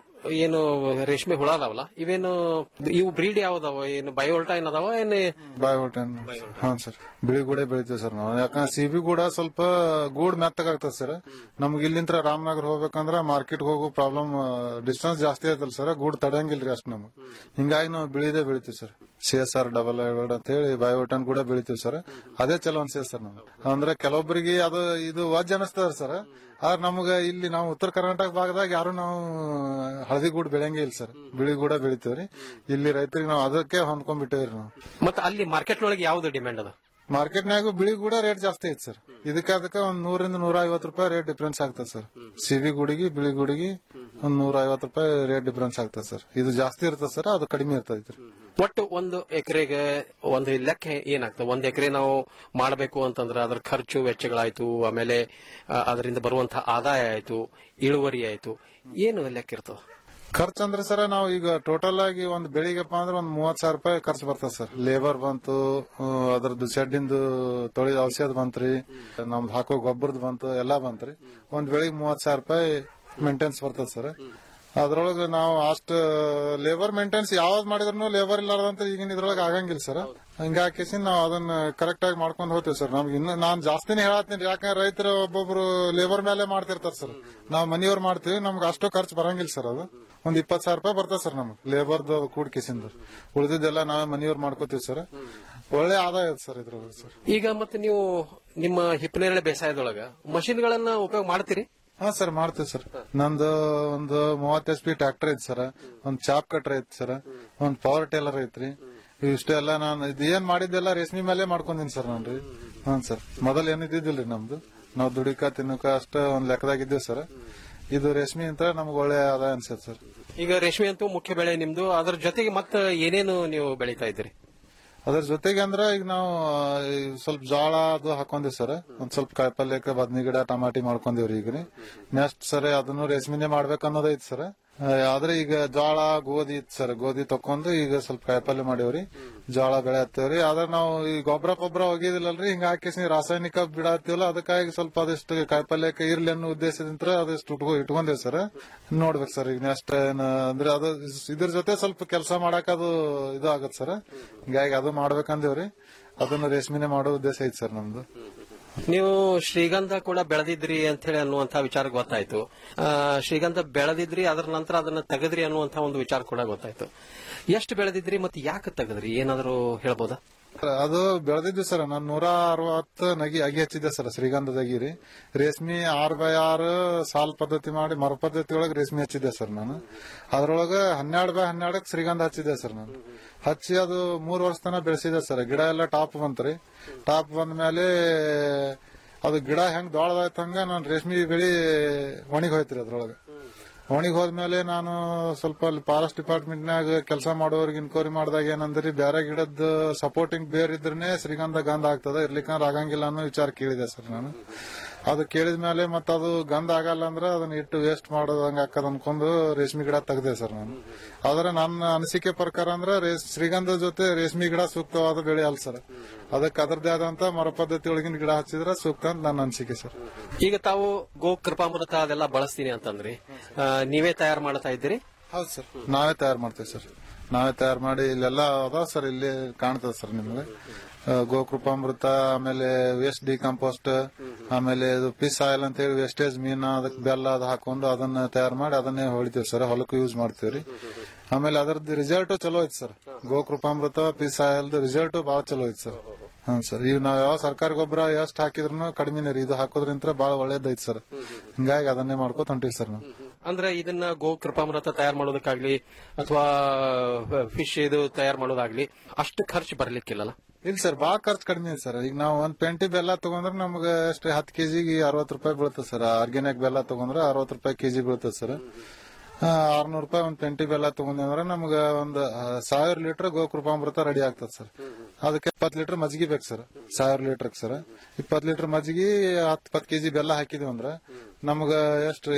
ಏನು ರೇಷ್ಮೆ ಹುಳ ಅದಾವಲ್ಲ ಇವೇನು ಇವು ಬ್ರೀಡ್ ಯಾವ್ದಾವ ಏನು ಬಯೋಲ್ಟೈನ್ ಅದಾವ ಏನು ಬಾಯ್ ಹೊಟ್ಟೆನ್ ಹಾ ಸರ್ ಬಿಳಿ ಗೂಡೆ ಬೆಳಿತೀವಿ ಸರ್ ನಾವು ಯಾಕಂದ್ರೆ ಸಿಬಿ ಗೂಡ ಸ್ವಲ್ಪ ಗೂಡ್ ಮೆತ್ತಗಾಗ್ತದೆ ಸರ್ ನಮ್ಗೆ ಇಲ್ಲಿಂದ ರಾಮನಗರ ಹೋಗ್ಬೇಕಂದ್ರ ಮಾರ್ಕೆಟ್ ಹೋಗೋ ಪ್ರಾಬ್ಲಮ್ ಡಿಸ್ಟೆನ್ಸ್ ಜಾಸ್ತಿ ಆಯ್ತಲ್ಲ ಸರ್ ಗೂಡ್ ತಡೆಯಂಗಿಲ್ರಿ ಅಷ್ಟು ನಮ್ಗೆ ಹಿಂಗಾಗಿ ನಾವು ಬಿಳಿದೇ ಬೆಳಿತೀವಿ sir C S R double ಎರಡು ಅಂತ ಹೇಳಿ ಬಯೋಟನ್ ಕೂಡ ಬೆಳಿತೀವಿ ಸರ್ ಅದೇ ಚಲೋ ಅನ್ಸಿದೆ ಸರ್ ನಮ್ಗೆ ಅಂದ್ರೆ ಕೆಲವೊಬ್ಬರಿಗೆ ಅದು ಇದು ವಜ್ ಅನಿಸ್ತದ ಸರ್ ಆದ್ರೆ ನಮ್ಗ ಇಲ್ಲಿ ನಾವು ಉತ್ತರ ಕರ್ನಾಟಕ ಭಾಗದಾಗ ಯಾರು ನಾವು ಹಳದಿ ಗೂಡ್ ಬೆಳೆಯಂಗೇ ಇಲ್ಲ ಸರ್ ಬಿಳಿ ಗೂಡ ಬೆಳಿತೀವ್ರಿ ಇಲ್ಲಿ ರೈತರಿಗೆ ನಾವು ಅದಕ್ಕೆ ಹೊಂದ್ಕೊಂಡ್ಬಿಟ್ಟೇವ್ರಿ ನಾವು ಮತ್ತೆ ಅಲ್ಲಿ ಮಾರ್ಕೆಟ್ ಒಳಗೆ ಯಾವ್ದು ಡಿಮ್ಯಾಂಡ್ ಅದ ಮಾರ್ಕೆಟ್ನಾಗೂ ಬಿಳಿ ಕೂಡ ರೇಟ್ ಜಾಸ್ತಿ ಐತಿ ಸರ್ ಇದಕ್ಕೆ ಅದಕ್ಕೆ ಒಂದ್ ನೂರಿಂದ ನೂರ ಐವತ್ತು ರೂಪಾಯಿ ರೇಟ್ ಡಿಫ್ರೆನ್ಸ್ ಆಗ್ತದೆ ಸರ್ ಸಿಬಿ ಗುಡಿಗೆ ಬಿಳಿ ಗುಡಿಗೆ ಒಂದ್ ನೂರ ಐವತ್ತು ರೂಪಾಯಿ ರೇಟ್ ಡಿಫ್ರೆನ್ಸ್ ಆಗ್ತದೆ ಸರ್ ಇದು ಜಾಸ್ತಿ ಇರ್ತದೆ ಸರ್ ಅದು ಕಡಿಮೆ ಇರ್ತೈತ್ರಿ ಒಟ್ಟು ಒಂದು ಎಕರೆಗೆ ಒಂದು ಲೆಕ್ಕ ಏನಾಗ್ತದೆ ಒಂದ್ ಎಕರೆ ನಾವು ಮಾಡಬೇಕು ಅಂತಂದ್ರೆ ಅದ್ರ ಖರ್ಚು ವೆಚ್ಚಗಳಾಯ್ತು ಆಮೇಲೆ ಆ, ಅದರಿಂದ ಬರುವಂತಹ ಆದಾಯ ಆಯ್ತು ಇಳುವರಿ ಆಯ್ತು ಏನು ಲೆಕ್ಕ ಇರ್ತದೆ ಖರ್ಚು ಅಂದ್ರೆ ಸರ್ ನಾವು ಈಗ ಟೋಟಲ್ ಆಗಿ ಒಂದ್ ಬೆಳಿಗ್ಗೆಪ್ಪ ಅಂದ್ರೆ ಒಂದ್ ಮೂವತ್ ಸಾವಿರ ರೂಪಾಯಿ ಖರ್ಚು ಬರ್ತದೆ ಸರ್ ಲೇಬರ್ ಬಂತು ಆ, ಅದ್ರದ್ದು ಶೆಡ್ಡಿಂದು ತೊಳಿ ಔಷಧ ಬಂತ್ರಿ ನಮ್ದು ಹಾಕೋ ಗೊಬ್ಬರದ್ದು ಬಂತು ಎಲ್ಲಾ ಬಂತ್ರಿ ಒಂದ್ ಬೆಳಿಗ್ಗೆ ಮೂವತ್ ಸಾವಿರ ರೂಪಾಯಿ ಮೇಂಟೆನ್ಸ್ ಬರ್ತದೆ ಸರ್ ಅದ್ರೊಳಗೆ ನಾವು ಅಷ್ಟು ಲೇಬರ್ ಮೇಂಟೆನ್ಸ್ ಯಾವ್ದು ಮಾಡಿದ್ರು ಲೇಬರ್ ಇಲ್ಲಾರ್ದಂತ ಈಗಿನ ಇದ್ರೊಳಗೆ ಆಗಂಗಿಲ್ಲ ಸರ್ ಹಂಗಾಕಿಸಿ ನಾವು ಅದನ್ನ ಕರೆಕ್ಟ್ ಆಗಿ ಮಾಡ್ಕೊಂಡು ಹೋಗ್ತೀವಿ ಸರ್ ನಮ್ಗೆ ಇನ್ನು ನಾನ್ ಜಾಸ್ತಿನೇ ಹೇಳತ್ತೀನಿ ಯಾಕಂದ್ರೆ ರೈತರು ಒಬ್ಬೊಬ್ರು ಲೇಬರ್ ಮೇಲೆ ಮಾಡ್ತಿರ್ತಾರೆ ಸರ್ ನಾವು ಮನೆಯವ್ರು ಮಾಡ್ತೀವಿ ನಮ್ಗೆ ಅಷ್ಟು ಖರ್ಚು ಬರಂಗಿಲ್ಲ ಸರ್ ಅದು ಒಂದ್ ಇಪ್ಪತ್ ಸಾವಿರ ರೂಪಾಯಿ ಬರ್ತದೆ ಸರ್ ನಮ್ಗೆ ಲೇಬರ್ದು ಕೂಡ್ ಕಿಸಿಂದ ಉಳಿದಿದ್ದೆಲ್ಲ ನಾವೇ ಮನೆಯವ್ರು ಮಾಡ್ಕೋತೀವಿ ಸರ್ ಒಳ್ಳೆ ಆದಾಯ ಇದೆ ಸರ್ ಇದ್ರೊಳಗೆ ಸರ್ ಈಗ ಮತ್ತೆ ನೀವು ನಿಮ್ಮ ಹಿಪ್ಪನೇರಳೆ ಬೇಸಾಯದೊಳಗ ಮಷಿನ್ಗಳನ್ನ ಉಪಯೋಗ ಮಾಡ್ತೀರಿ ಹಾ ಸರ್ ಮಾಡ್ತೀವಿ ಸರ್ ನಂದು ಒಂದು ಮೂವತ್ ಎಚ್ ಪಿ ಟ್ರಾಕ್ಟರ್ ಐತಿ ಸರ್ ಒಂದ್ ಚಾಪ್ ಕಟ್ರ್ ಐತಿ ಸರ್ ಒಂದ್ ಪವರ್ ಟೇಲರ್ ಐತ್ರಿ ಇಷ್ಟೆಲ್ಲ ನಾನು ಇದು ಏನ್ ಮಾಡಿದ್ದೆಲ್ಲ ರೇಷ್ಮೆ ಮೇಲೆ ಮಾಡ್ಕೊಂಡಿನಿ ಸರ್ ನಾನು ರೀ ಹ್ಞೂ ಸರ್ ಮೊದಲ್ ಏನಿದ್ದಿಲ್ರಿ ನಮ್ದು ನಾವು ದುಡಿಕ ತಿನ್ನಕ ಅಷ್ಟ ಒಂದ್ ಲೆಕ್ಕದಾಗಿದ್ದೀವಿ ಸರ್ ಇದು ರೇಷ್ಮೆ ಅಂತ ನಮ್ಗೆ ಒಳ್ಳೆ ಆದಾಯ ಅನ್ಸತ್ ಸರ್ ಈಗ ರೇಷ್ಮೆ ಅಂತೂ ಮುಖ್ಯ ಬೆಳೆ ನಿಮ್ದು ಅದ್ರ ಜೊತೆಗೆ ಮತ್ತೆ ಏನೇನು ನೀವು ಬೆಳೀತಾ ಇದ್ದೀರಿ ಅದ್ರ ಜೊತೆಗೆ ಅಂದ್ರೆ ಈಗ ನಾವು ಆ, ಈ ಸ್ವಲ್ಪ ಜೋಳ ಅದು ಹಾಕೊಂಡಿವಿ ಸರ್ ಒಂದ್ ಸ್ವಲ್ಪ ಕಾಯಿಪಲ್ಯಕ್ಕೆ ಬದ್ನಿ ಗಿಡ ಟಮಾಟಿ ಮಾಡ್ಕೊಂಡಿವ್ರಿ ಈಗ ನೆಕ್ಸ್ಟ್ ಸರ್ ಅದನ್ನು ರೇಷ್ಮೆನೆ ಮಾಡ್ಬೇಕು ಅನ್ನೋದೈತಿ ಸರ್ ಆ, ಆದ್ರೆ ಈಗ ಜೋಳ ಗೋಧಿ ಇತ್ತು ಸರ್ ಗೋಧಿ ತಕೊಂಡು ಈಗ ಸ್ವಲ್ಪ ಕಾಯಿಪಲ್ಯ ಮಾಡೇವ್ರಿ ಜೋಳ ಬೆಳೆ ಹತ್ತೇವ್ರಿ ಆದ್ರೆ ನಾವು ಈ ಗೊಬ್ಬರ ಗೊಬ್ಬರ ಒಗಿದಿಲ್ಲಲ್ರಿ ಹಿಂಗ ಹಾಕಿಸಿ ರಾಸಾಯನಿಕ ಬಿಡತ್ತೀವಲ್ಲ ಅದಕ್ಕಾಗಿ ಸ್ವಲ್ಪ ಅದಷ್ಟು ಕಾಯಿಪಲ್ಯಕ್ಕೆ ಇರ್ಲಿ ಅನ್ನೋ ಉದ್ದೇಶದಿಂದ ಅದಷ್ಟು ಇಟ್ಕೊ ಇಟ್ಕೊಂಡೇವ್ ಸರ್ ನೋಡ್ಬೇಕು ಸರ್ ಈಗ ನೆಕ್ಸ್ಟ್ ಏನ್ ಅಂದ್ರೆ ಅದು ಇದ್ರ ಜೊತೆ ಸ್ವಲ್ಪ ಕೆಲಸ ಮಾಡಕ್ ಅದು ಇದು ಆಗತ್ ಸರ್ ಹಿಂಗಾಗಿ ಅದು ಮಾಡ್ಬೇಕಂದೇವ್ರಿ ಅದನ್ನ ರೇಷ್ಮೆನೆ ಮಾಡೋ ಉದ್ದೇಶ ಐತಿ ಸರ್ ನಮ್ದು ನೀವು ಶ್ರೀಗಂಧ ಕೂಡ ಬೆಳೆದಿದ್ರಿ ಅಂತ ಹೇಳಿ ಅನ್ನುವಂತ ವಿಚಾರ ಗೊತ್ತಾಯ್ತು ಆ, ಶ್ರೀಗಂಧ ಬೆಳೆದಿದ್ರಿ ಅದರ ನಂತರ ಅದನ್ನ ತೆಗೆದ್ರಿ ಅನ್ನುವಂತ ಒಂದು ವಿಚಾರ ಕೂಡ ಗೊತ್ತಾಯ್ತು ಎಷ್ಟು ಬೆಳೆದಿದ್ರಿ ಮತ್ತೆ ಯಾಕೆ ತೆಗೆದ್ರಿ ಏನಾದರೂ ಹೇಳ್ಬೋದಾ ಅದು ಬೆಳೆದಿದ್ದು ಸರ್ ನಾನು ನೂರ ಅರವತ್ತು ನಗಿ ಅಗಿ ಹಚ್ಚಿದ್ದೆ ಸರ್ ಶ್ರೀಗಂಧದ ಅಗಿ ರೀ ರೇಷ್ಮೆ ಆರ್ ಬೈ ಆರ್ ಸಾಲ್ ಪದ್ಧತಿ ಮಾಡಿ ಮರ ಪದ್ಧತಿ ಒಳಗೆ ರೇಷ್ಮೆ ಹಚ್ಚಿದ್ದೆ ಸರ್ ನಾನು ಅದ್ರೊಳಗ ಹನ್ನೆರಡು ಬೈ ಹನ್ನೆರಡಕ್ಕೆ ಶ್ರೀಗಂಧ ಹಚ್ಚಿದ್ದೆ ಸರ್ ನಾನು ಹಚ್ಚಿ ಅದು ಮೂರ್ ವರ್ಷ ತನಕ ಬೆಳೆಸಿದೆ ಸರ್ ಗಿಡ ಎಲ್ಲ ಟಾಪ್ ಬಂತ್ರಿ ಟಾಪ್ ಬಂದ ಮೇಲೆ ಅದು ಗಿಡ ಹೆಂಗ್ ದೊಡ್ಡದಾಯ್ತು ಹಂಗ ನಾನು ರೇಷ್ಮೆ ಬೆಳಿ ಒಣಗಿ ಹೋಯ್ತ್ರಿ ಅದ್ರೊಳಗೆ ಒಣಗಿ ಹೋದ್ಮೇಲೆ ನಾನು ಸ್ವಲ್ಪ ಅಲ್ಲಿ ಫಾರೆಸ್ಟ್ ಡಿಪಾರ್ಟ್ಮೆಂಟ್ನಾಗ ಕೆಲಸ ಮಾಡೋರಿಗೆ ಇನ್ಕ್ವೈರಿ ಮಾಡಿದಾಗ ಏನಂದ್ರಿ ಬೇರೆ ಗಿಡದ ಸಪೋರ್ಟಿಂಗ್ ಬೇರ್ ಇದ್ರೇನೆ ಶ್ರೀಗಂಧ ಗಂಧ ಆಗ್ತದ ಇರ್ಲಿಕ್ಕಂದ್ರೆ ಆಗಂಗಿಲ್ಲ ಅನ್ನೋ ವಿಚಾರ ಕೇಳಿದೆ ಸರ್ ನಾನು ಅದು ಕೇಳಿದ ಮೇಲೆ ಮತ್ತೆ ಅದು ಗಂಧ ಆಗಲ್ಲ ಅಂದ್ರೆ ಅದನ್ನ ಇಟ್ಟು ವೇಸ್ಟ್ ಮಾಡೋದು ಹಂಗ ಹಾಕದ್ ಅನ್ಕೊಂಡು ರೇಷ್ಮೆ ಗಿಡ ತೆಗ್ದೆ ಸರ್ ನಾನು ಆದ್ರೆ ನನ್ನ ಅನಿಸಿಕೆ ಪ್ರಕಾರ ಅಂದ್ರೆ ರೇಸ್ ಶ್ರೀಗಂಧದ ಜೊತೆ ರೇಷ್ಮೆ ಗಿಡ ಸೂಕ್ತವಾದ ಬೆಳೆ ಅಲ್ಲ ಸರ್ ಅದಕ್ಕೆ ಅದರದೇ ಆದಂತ ಮರ ಪದ್ಧತಿ ಒಳಗಿನ ಗಿಡ ಹಚ್ಚಿದ್ರೆ ಸೂಕ್ತ ಅಂತ ನನ್ನ ಅನಿಸಿಕೆ ಸರ್ ಈಗ ತಾವು ಗೋ ಕೃಪಾಮೃತ ಅದೆಲ್ಲ ಬಳಸ್ತೀನಿ ಅಂತಂದ್ರಿ ಆ, ನೀವೇ ತಯಾರು ಮಾಡ್ತಾ ಇದ್ದೀರಿ ಹೌದು ಸರ್ ನಾವೇ ತಯಾರು ಮಾಡ್ತೇವೆ ಸರ್ ನಾವೇ ತಯಾರು ಮಾಡಿ ಇಲ್ಲೆಲ್ಲ ಅದಾವ ಸರ್ ಇಲ್ಲಿ ಕಾಣ್ತದೆ ಸರ್ ನಿಮ್ಗೆ ಆ, ಗೋಕೃಪಾಮೃತ ಆಮೇಲೆ ವೇಸ್ಟ್ ಡಿಕಂಪೋಸ್ಟ್ ಆಮೇಲೆ ಇದು ಪಿಸ್ ಆಯಿಲ್ ಅಂತ ಹೇಳಿ ವೇಸ್ಟೇಜ್ ಮೀನು ಅದಕ್ಕೆ ಬೆಲ್ಲ ಅದು ಹಾಕೊಂಡು ಅದನ್ನ ತಯಾರು ಮಾಡಿ ಅದನ್ನೇ ಹೊಳಿತೀವಿ ಸರ್ ಹೊಲಕ್ಕೂ ಯೂಸ್ ಮಾಡ್ತೀವಿ ಆಮೇಲೆ ಅದರದ್ದು ರಿಸಲ್ಟ್ ಚಲೋ ಐತಿ sir Gokripamrita fish oil result ಬಹಳ ಚಲೋ ಐತಿ ಸರ್ ಹ್ಮ್ ಸರ್ ಈಗ ನಾವ್ ಯಾವ ಸರ್ಕಾರಿ ಗೊಬ್ಬರ ಎಷ್ಟು ಹಾಕಿದ್ರು ಕಡಿಮೆನೇ ರೀ ಇದು ಹಾಕೋದ್ರಿಂದ ಬಹಳ ಒಳ್ಳೇದೈತಿ ಸರ್ ಹಿಂಗಾಗಿ ಅದನ್ನೇ ಮಾಡ್ಕೊತ ಹೊಂಟಿವಿ ಸರ್ ನಾವು ಅಂದ್ರೆ ಇದನ್ನ ಗೋ ಕೃಪಾಮೃತ ತಯಾರು ಮಾಡೋದಕ್ಕಾಗ್ಲಿ ಅಥವಾ ಫಿಶ್ ಇದು ತಯಾರು ಮಾಡೋದಾಗ್ಲಿ ಅಷ್ಟು ಖರ್ಚು ಬರ್ಲಿಕ್ಕಿಲ್ಲಲ್ಲ ಇಲ್ಲ ಸರ್ ಬಾಳ ಖರ್ಚು ಕಡಿಮೆ ಇದೆ ಸರ್ ಈಗ ನಾವು ಒಂದ್ ಪೆಂಟಿ ಬೆಲ್ಲ ತಗೊಂಡ್ರೆ ನಮ್ಗೆ ಎಷ್ಟು ಹತ್ತು ಕೆಜಿಗೆ ಅರವತ್ತು ರೂಪಾಯಿ ಬೀಳ್ತದೆ ಸರ್ ಆರ್ಗ್ಯಾನಿಕ್ ಬೆಲ್ಲ ತಗೊಂಡ್ರೆ ಅರವತ್ತು ರೂಪಾಯಿ ಕೆಜಿ ಬೀಳ್ತದೆ ಸರ್ ಆರ್ನೂರು ರೂಪಾಯಿ ಒಂದ್ ಪೆಂಟಿ ಬೆಲ್ಲ ತಗೊಂಡ್ವಿ ಅಂದ್ರೆ ನಮ್ಗೆ ಒಂದು ಸಾವಿರ ಲೀಟರ್ ಗೋಕೃಪಾಮೃತ ರೆಡಿ ಆಗ್ತದೆ ಸರ್ ಅದಕ್ಕೆ ಇಪ್ಪತ್ತು ಲೀಟರ್ ಮಜ್ಜಿಗೆ ಬೇಕು ಸರ್ ಸಾವಿರ ಲೀಟರ್ ಸರ್ ಇಪ್ಪತ್ತು ಲೀಟರ್ ಮಜ್ಜಿಗೆ ಹತ್ತು ಇಪ್ಪತ್ತು ಕೆಜಿ ಬೆಲ್ಲ ಹಾಕಿದ್ವಿ ಅಂದ್ರೆ ನಮ್ಗ ಎಷ್ಟು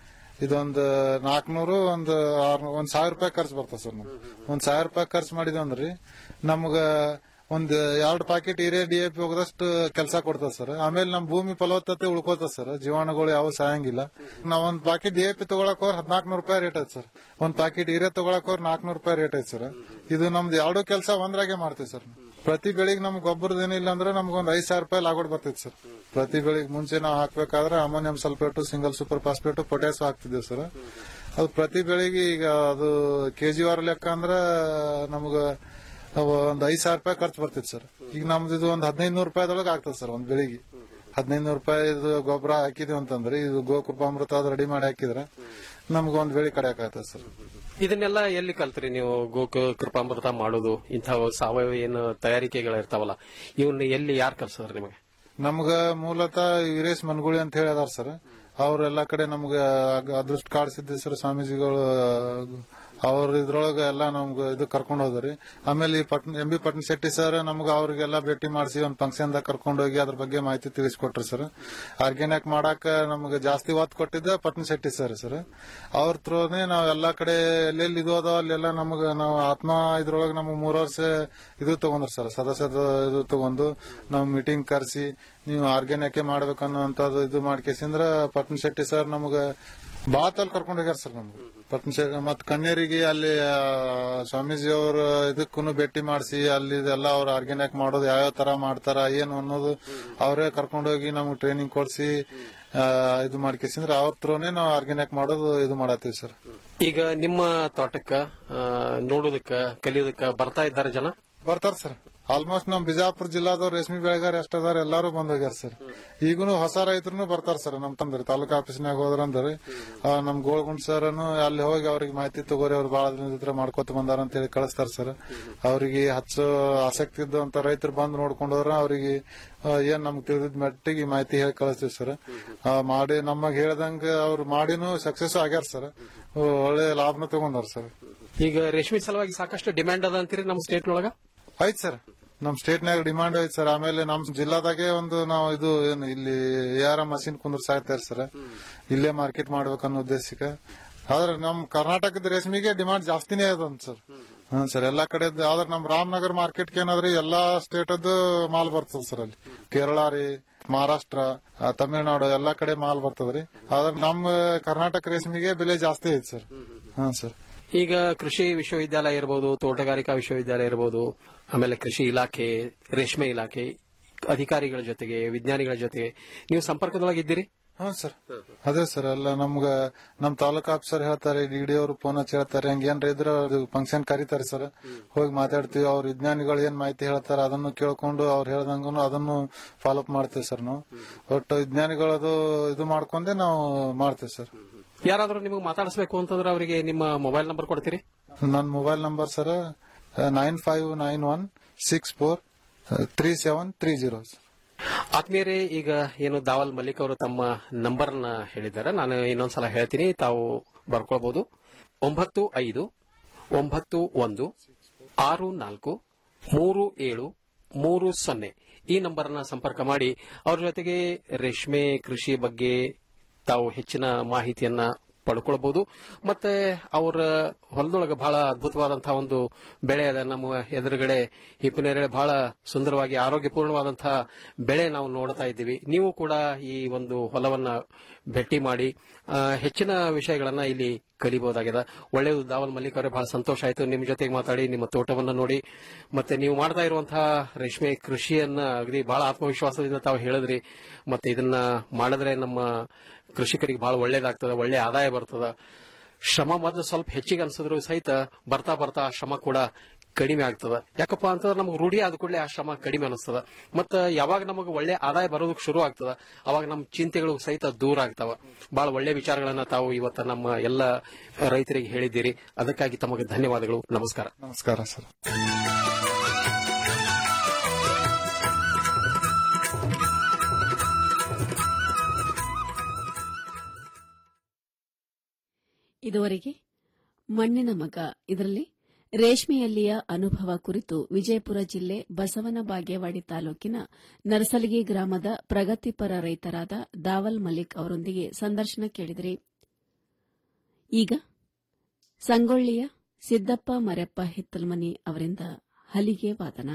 ಇದೊಂದು ನಾಲ್ಕನೂರು ಒಂದು ಆರ್ನೂರು ಒಂದ್ ಸಾವಿರ ರೂಪಾಯಿ ಖರ್ಚು ಬರ್ತದೆ ಸರ್ ನಮ್ಗೆ ಒಂದ್ ಸಾವಿರ ರೂಪಾಯಿ ಖರ್ಚು ಮಾಡಿದ್ವಿ ಅಂದ್ರಿ ನಮ್ಗ ಒಂದ್ ಎರಡು ಪ್ಯಾಕೆಟ್ ಹಿರಿಯ ಡಿ ಎ ಪಿ ಹೋಗದಷ್ಟು ಕೆಲಸ ಕೊಡ್ತದ ಸರ್ ಆಮೇಲೆ ನಮ್ ಭೂಮಿ ಫಲವತ್ತತೆ ಉಳ್ಕೋತದ ಸರ್ ಜೀವಾಣುಗಳು ಯಾವ ಸಾಯಂಗಿಲ್ಲ ನಾವ್ ಒಂದ್ ಪ್ಯಾಕೆಟ್ ಡಿ ಎ ಪಿ ತಗೊಳಕ್ ಹೋರ್ ಹದಿನಾಲ್ಕನೂರು ರೂಪಾಯಿ ರೇಟ್ ಐತೆ ಸರ್ ಒಂದ್ ಪ್ಯಾಕೆಟ್ ಹಿರಿಯ ತಗೊಳಕ್ ಹೋರ್ ನಾಲ್ಕನೂರು ರೂಪಾಯಿ ರೇಟ್ ಐತೆ ಸರ್ ಇದು ನಮ್ದು ಎರಡು ಕೆಲಸ ಒಂದ್ರಾಗೆ ಮಾಡ್ತೀವಿ ಸರ್ ಪ್ರತಿ ಬೆಳಿಗ್ಗೆ ನಮ್ಗೆ ಗೊಬ್ಬರದ ಏನಿಲ್ಲ ಅಂದ್ರೆ ನಮ್ಗೆ ಒಂದ್ ಐದ್ ಸಾವಿರ ರೂಪಾಯಿ ಲಾಗೋಡ್ ಬರ್ತೈತಿ ಸರ್ ಪ್ರತಿ ಬೆಳಿಗ್ಗೆ ಮುಂಚೆ ನಾವು ಹಾಕ್ಬೇಕಾದ್ರೆ ammonium sulphate single super phosphate potash ಹಾಕ್ತಿದ್ದೇವೆ ಸರ್ ಅದು ಪ್ರತಿ ಬೆಳಿಗ್ಗೆ ಈಗ ಅದು ಕೆಜಿ ವಾರ ಲೆಕ್ಕ ಅಂದ್ರ ನಮ್ಗ ಅವು ಒಂದ್ ಐದ್ ಸಾವಿರ ರೂಪಾಯಿ ಖರ್ಚು ಬರ್ತಿತ್ತು ಸರ್ ಈಗ ನಮ್ದು ಇದು ಒಂದ್ ಹದಿನೈದು ನೂರು ರೂಪಾಯಿದೊಳಗೆ ಆಗ್ತದೆ ಸರ್ ಒಂದ್ ಬೆಳಿಗ್ಗೆ ಹದಿನೈದು ನೂರು ರೂಪಾಯಿ ಗೊಬ್ಬರ ಹಾಕಿದ್ವಿ ಅಂತಂದ್ರೆ ಇದು ಗೋಕೃಪಾಮೃತ ಅದು ರೆಡಿ ಮಾಡಿ ಹಾಕಿದ್ರೆ ನಮ್ಗೆ ಒಂದ್ ಬೆಳಿ ಕಡಿಯಾಕ ಆಗ್ತದೆ ಸರ್ ಇದನ್ನೆಲ್ಲ ಎಲ್ಲಿ ಕಲ್ತ್ರಿ ನೀವು ಗೋ ಕ- ಕೃಪಾಮೃತ ಮಾಡೋದು ಇಂಥ ಸಾವಯವ ಏನು ತಯಾರಿಕೆಗಳು ಇರ್ತಾವಲ್ಲ ಇವನ್ನ ಎಲ್ಲಿ ಯಾರು ಕಲ್ಸಿದ್ರು ನಿಮಗೆ ನಮ್ಗ ಮೂಲತಃ ವೀರೇಶ್ ಮನ್ಗುಳಿ ಅಂತ ಹೇಳಿ ಅದಾರ ಸರ್ ಅವ್ರ ಎಲ್ಲಾ ಕಡೆ ನಮ್ಗ ಅದೃಷ್ಟ ಕಾರ್ಡ್ ಸಿದ್ದೇಶ್ವರ ಸ್ವಾಮೀಜಿಗಳು ಅವ್ರ ಇದ್ರೊಳಗ ಎಲ್ಲಾ ನಮ್ಗ ಇದು ಕರ್ಕೊಂಡ್ ಹೋದ್ರಿ ಆಮೇಲೆ ಈ Patna M B Patna Shetty sir ನಮ್ಗ ಅವ್ರಿಗೆಲ್ಲ ಭೇಟಿ ಮಾಡಿಸಿ ಒಂದ್ ಫಂಕ್ಷನ್ ದಾಗ ಕರ್ಕೊಂಡ್ ಹೋಗಿ ಅದ್ರ ಬಗ್ಗೆ ಮಾಹಿತಿ ತಿಳಿಸ್ಕೊಟ್ರಿ ಸರ್ ಆರ್ಗ್ಯಾನಿಕ್ ಮಾಡಾಕ ನಮ್ಗ ಜಾಸ್ತಿ ಒತ್ತು ಕೊಟ್ಟಿದ್ದ ಪಟ್ನ ಶೆಟ್ಟಿ ಸರ್ ಸರ್ ಅವ್ರ ಥ್ರೂನೇ ನಾವ್ ಎಲ್ಲಾ ಕಡೆ ಎಲ್ಲೆಲ್ಲಿ ಇದು ಅದಾವ ಅಲ್ಲೆಲ್ಲ ನಮ್ಗ ನಾವು ಆತ್ಮ ಇದ್ರೊಳಗ ನಮ್ಗ್ ಮೂರ್ ವರ್ಷ ಇದು ತಗೊಂಡ್ರಿ ಸರ್ ಸದಸ್ಯದ ಇದು ತಗೊಂಡು ನಾವು ಮೀಟಿಂಗ್ ಕರೆಸಿ ನೀವು ಆರ್ಗ್ಯಾನಿಕ್ ಮಾಡ್ಬೇಕನ್ನೋಂಥದ್ದು ಇದು ಮಾಡ್ಕೇಸಿಂದ್ರ ಪಟ್ನ ಶೆಟ್ಟಿ ಸರ್ ನಮ್ಗ ಬಾಳ ತಲ್ ಕರ್ಕೊಂಡ್ ಹೋಗ್ಯಾರ ಸರ್ ನಮ್ಗೆ ಪಟ್ನ ಶೆಟ್ಟಿ ಮತ್ ಕಣ್ಣೇರಿಗೆ ಅಲ್ಲಿ ಆ, ಸ್ವಾಮೀಜಿ ಅವ್ರ ಇದಕ್ಕೂ ಭೇಟಿ ಮಾಡಿಸಿ ಅಲ್ಲಿ ಎಲ್ಲ ಅವ್ರ ಆರ್ಗ್ಯಾನಿಕ್ ಮಾಡೋದು ಯಾವ್ಯಾವ ತರ ಮಾಡ್ತಾರ ಏನು ಅನ್ನೋದು ಅವರೇ ಕರ್ಕೊಂಡೋಗಿ ನಮ್ಗೆ ಟ್ರೈನಿಂಗ್ ಕೊಡ್ಸಿ ಆ, ಇದು ಮಾಡ್ಕೇಸಿಂದ್ರ ಅವ್ರ ಥ್ರೂನೇ ನಾವು ಆರ್ಗ್ಯಾನಿಕ್ ಮಾಡೋದು ಇದು ಮಾಡತ್ತೀವಿ ಸರ್ ಈಗ ನಿಮ್ಮ ತೋಟಕ್ಕ ಆ, ನೋಡೋದಕ್ಕ ಕಲಿಯೋದಕ್ಕ ಬರ್ತಾ ಇದ್ದಾರೆ ಜನ ಬರ್ತಾರ ಸರ್ ಆಲ್ಮೋಸ್ಟ್ ನಮ್ ಬಿಜಾಪುರ ಜಿಲ್ಲಾದವ್ರು ರೇಷ್ಮೆ ಬೆಳೆಗಾರ ಎಷ್ಟ್ ಅದಾರ ಎಲ್ಲಾರು ಬಂದ್ ಹೋಗ್ಯಾರ ಸರ್ ಈಗನು ಹೊಸ ರೈತರು ಬರ್ತಾರ ಸರ್ ನಮ್ ತಂದ್ರಿ ತಾಲೂಕ್ ಆಫೀಸ್ನಾಗ ಹೋದ್ರಂದ್ರಿ ಆ, ನಮ್ ಗೋಳ್ಗುಂಡ್ ಸರ್ ಅಲ್ಲಿ ಹೋಗಿ ಅವ್ರಿಗೆ ಮಾಹಿತಿ ತಗೋರಿ ಅವ್ರು ಬಹಳ ದಿನದ ಹತ್ರ ಮಾಡ್ಕೊತ ಬಂದಾರ ಅಂತ ಹೇಳಿ ಕಳಿಸ್ತಾರ ಸರ್ ಅವ್ರಿಗೆ ಹಚ್ಚೋ ಆಸಕ್ತಿ ಇದ್ದಂತ ರೈತರು ಬಂದ್ ನೋಡ್ಕೊಂಡ್ ಹೋದ್ರ ಅವ್ರಿಗೆ ಆ, ಏನ್ ನಮ್ಗೆ ತಿಳಿದಿದ್ ಮಟ್ಟಿಗೆ ಈ ಮಾಹಿತಿ ಹೇಳಿ ಕಳಿಸ್ತೀವಿ ಸರ್ ಆ, ಮಾಡಿ ನಮಗ್ ಹೇಳ್ದಂಗ ಅವ್ರು ಮಾಡಿನೂ ಸಕ್ಸಸ್ ಆಗ್ಯಾರ ಸರ್ ಒಳ್ಳೆ ಲಾಭನ ತಗೊಂಡಾರ ಸರ್ ಈಗ ರೇಷ್ಮೆ ಸಲುವಾಗಿ ಸಾಕಷ್ಟು ಡಿಮ್ಯಾಂಡ್ ಅದ ಅಂತೀರಿ ನಮ್ಮ ಸ್ಟೇಟ್ ನೊಳಗ ಆಯ್ತು ಸರ್ ನಮ್ ಸ್ಟೇಟ್ ನಾಗ ಡಿಮಾಂಡ್ ಐತ್ ಸರ್ ಆಮೇಲೆ ನಮ್ ಜಿಲ್ಲಾದಾಗೆ ಒಂದು ನಾವು ಇದು ಏನು ಇಲ್ಲಿ ಯಾರ ಮಷಿನ್ ಕುಂದ್ರ ಸಾಯ್ತಾರ ಸರ್ ಇಲ್ಲೇ ಮಾರ್ಕೆಟ್ ಮಾಡ್ಬೇಕನ್ನೋ ಉದ್ದೇಶಕ್ಕೆ ಆದ್ರೆ ನಮ್ ಕರ್ನಾಟಕದ ರೇಷ್ಮೆಗೆ ಡಿಮಾಂಡ್ ಜಾಸ್ತಿನೇ ಅದಂತ ಸರ್ ಹ್ಮ್ ಸರ್ ಎಲ್ಲಾ ಕಡೆ ಆದ್ರೆ ನಮ್ ರಾಮನಗರ್ ಮಾರ್ಕೆಟ್ ಏನಾದ್ರಿ ಎಲ್ಲಾ ಸ್ಟೇಟ್ ಅದು ಮಾಲ್ ಬರ್ತದ ಸರ್ ಅಲ್ಲಿ ಕೇರಳ ರೀ ಮಹಾರಾಷ್ಟ್ರ ಆ, ತಮಿಳ್ನಾಡು ಎಲ್ಲಾ ಕಡೆ ಮಾಲ್ ಬರ್ತದ್ರಿ ಆದ್ರೆ ನಮ್ಮ ಕರ್ನಾಟಕ ರೇಷ್ಮೆಗೆ ಬೆಲೆ ಜಾಸ್ತಿ ಐತಿ ಸರ್ ಹಾ ಸರ್ ಈಗ ಕೃಷಿ ವಿಶ್ವವಿದ್ಯಾಲಯ ಇರಬಹುದು ತೋಟಗಾರಿಕಾ ವಿಶ್ವವಿದ್ಯಾಲಯ ಇರಬಹುದು ಆಮೇಲೆ ಕೃಷಿ ಇಲಾಖೆ ರೇಷ್ಮೆ ಇಲಾಖೆ ಅಧಿಕಾರಿಗಳ ಜೊತೆಗೆ ವಿಜ್ಞಾನಿಗಳ ಜೊತೆಗೆ ನೀವು ಸಂಪರ್ಕದೊಳಗಿದ್ದೀರಿ ಹ್ಞೂ ಸರ್ ಅದೇ ಸರ್ ಎಲ್ಲ ನಮ್ಗ ನಮ್ ತಾಲೂಕ್ ಆಫೀಸರ್ ಹೇಳ್ತಾರೆ ಡಿ ಡಿ ಅವರು ಫೋನ್ ಹಚ್ಚಿ ಹೇಳ್ತಾರೆ ಹಂಗ ಏನ್ರ ಇದ್ರ ಫಂಕ್ಷನ್ ಕರೀತಾರೆ ಸರ್ ಹೋಗಿ ಮಾತಾಡ್ತೀವಿ ಅವ್ರ ವಿಜ್ಞಾನಿಗಳು ಏನ್ ಮಾಹಿತಿ ಹೇಳ್ತಾರೆ ಅದನ್ನು ಕೇಳ್ಕೊಂಡು ಅವ್ರು ಹೇಳ್ದಂಗೂ ಅದನ್ನು ಫಾಲೋ ಅಪ್ ಮಾಡ್ತೀವಿ ಸರ್ ನಾವು ಒಟ್ಟು ವಿಜ್ಞಾನಿಗಳದು ಇದು ಮಾಡ್ಕೊಂಡೆ ನಾವು ಮಾಡ್ತೀವಿ ಸರ್ ಯಾರಾದ್ರೂ ನಿಮಗೆ ಮಾತಾಡಿಸ್ಬೇಕು ಅಂತಂದ್ರೆ ಅವರಿಗೆ ನಿಮ್ಮ ಮೊಬೈಲ್ ನಂಬರ್ ಕೊಡ್ತೀರಿ ನನ್ನ mobile number sir nine five nine one six four three seven three zero ಆತ್ಮೀಯರೇ ಈಗ ಏನು ದಾವಲ್ ಮಲ್ಲಿಕ್ ಅವರು ತಮ್ಮ ನಂಬರ್ ನ ಹೇಳಿದ್ದಾರೆ ನಾನು ಇನ್ನೊಂದ್ಸಲ ಹೇಳ್ತೀನಿ ತಾವು ಬರ್ಕೊಳ್ಬಹುದು ಒಂಬತ್ತು ಐದು ಒಂಬತ್ತು ಒಂದು ಆರು ನಾಲ್ಕು ಮೂರು ಏಳು ಮೂರು ಸೊನ್ನೆ ಈ ನಂಬರ್ನ ಸಂಪರ್ಕ ಮಾಡಿ ಅವ್ರ ಜೊತೆಗೆ ರೇಷ್ಮೆ ಕೃಷಿ ಬಗ್ಗೆ ತಾವು ಹೆಚ್ಚಿನ ಮಾಹಿತಿಯನ್ನ ಪಡ್ಕೊಳ್ಬಹುದು ಮತ್ತೆ ಅವರ ಹೊಲದೊಳಗೆ ಬಹಳ ಅದ್ಭುತವಾದಂತಹ ಒಂದು ಬೆಳೆ ಅದ ನಮ್ಮ ಎದುರುಗಡೆ ಹಿಪ್ಪನೇರಳೆ ಬಹಳ ಸುಂದರವಾಗಿ ಆರೋಗ್ಯಪೂರ್ಣವಾದಂತಹ ಬೆಳೆ ನಾವು ನೋಡ್ತಾ ಇದ್ದೀವಿ ನೀವು ಕೂಡ ಈ ಒಂದು ಹೊಲವನ್ನ ಭೇಟಿ ಮಾಡಿ ಆ, ಹೆಚ್ಚಿನ ವಿಷಯಗಳನ್ನ ಇಲ್ಲಿ ಕಲಿಬಹುದಾಗಿದೆ ಒಳ್ಳೆಯದು ದಾವಲ್ ಮಲ್ಲಿಕ್ ಅವರೇ ಬಹಳ ಸಂತೋಷ ಆಯಿತು ನಿಮ್ಮ ಜೊತೆಗೆ ಮಾತಾಡಿ ನಿಮ್ಮ ತೋಟವನ್ನ ನೋಡಿ ಮತ್ತೆ ನೀವು ಮಾಡ್ತಾ ಇರುವಂತಹ ರೇಷ್ಮೆ ಕೃಷಿಯನ್ನ ಅಗದಿ ಬಹಳ ಆತ್ಮವಿಶ್ವಾಸದಿಂದ ತಾವು ಹೇಳಿದ್ರಿ ಮತ್ತೆ ಇದನ್ನ ಮಾಡಿದ್ರೆ ನಮ್ಮ ಕೃಷಿಕರಿಗೆ ಬಹಳ ಒಳ್ಳೇದಾಗ್ತದೆ ಒಳ್ಳೆ ಆದಾಯ ಬರ್ತದ ಶ್ರಮ ಮೊದಲು ಸ್ವಲ್ಪ ಹೆಚ್ಚಿಗೆ ಅನ್ಸಿದ್ರು ಸಹಿತ ಬರ್ತಾ ಬರ್ತಾ ಆ ಶ್ರಮ ಕೂಡ ಕಡಿಮೆ ಆಗ್ತದ ಯಾಕಪ್ಪ ಅಂತಂದ್ರೆ ನಮಗೆ ರೂಢಿ ಆದ ಕೂಡಲೇ ಆ ಶ್ರಮ ಕಡಿಮೆ ಅನಿಸ್ತದ ಮತ್ತ ಯಾವಾಗ ನಮಗೆ ಒಳ್ಳೆ ಆದಾಯ ಬರೋದಕ್ಕೆ ಶುರು ಆಗ್ತದ ಅವಾಗ ನಮ್ಮ ಚಿಂತೆಗಳು ಸಹಿತ ದೂರ ಆಗ್ತಾವ ಬಹಳ ಒಳ್ಳೆ ವಿಚಾರಗಳನ್ನ ತಾವು ಇವತ್ತ ನಮ್ಮ ಎಲ್ಲ ರೈತರಿಗೆ ಹೇಳಿದ್ದೀರಿ ಅದಕ್ಕಾಗಿ ತಮಗೆ ಧನ್ಯವಾದಗಳು ನಮಸ್ಕಾರ ನಮಸ್ಕಾರ ಸರ್ ಇದುವರೆಗೆ ಮಣ್ಣಿನ ಮಗ ಇದರಲ್ಲಿ ರೇಷ್ಮೆಯಲ್ಲಿಯ ಅನುಭವ ಕುರಿತು ವಿಜಯಪುರ ಜಿಲ್ಲೆ ಬಸವನ ಬಾಗೇವಾಡಿ ತಾಲೂಕಿನ ನರಸಲಗಿ ಗ್ರಾಮದ ಪ್ರಗತಿಪರ ರೈತರಾದ ದಾವಲ್ ಮಲಿಕ್ ಅವರೊಂದಿಗೆ ಸಂದರ್ಶನ ಕೇಳಿದರೆ ಈಗ ಸಂಗೊಳ್ಳಿಯ ಸಿದ್ದಪ್ಪ ಮರೆಪ್ಪ ಹಿತ್ತಲ್ಮನಿ ಅವರಿಂದ ಹಲಿಗೆ ವಾದನ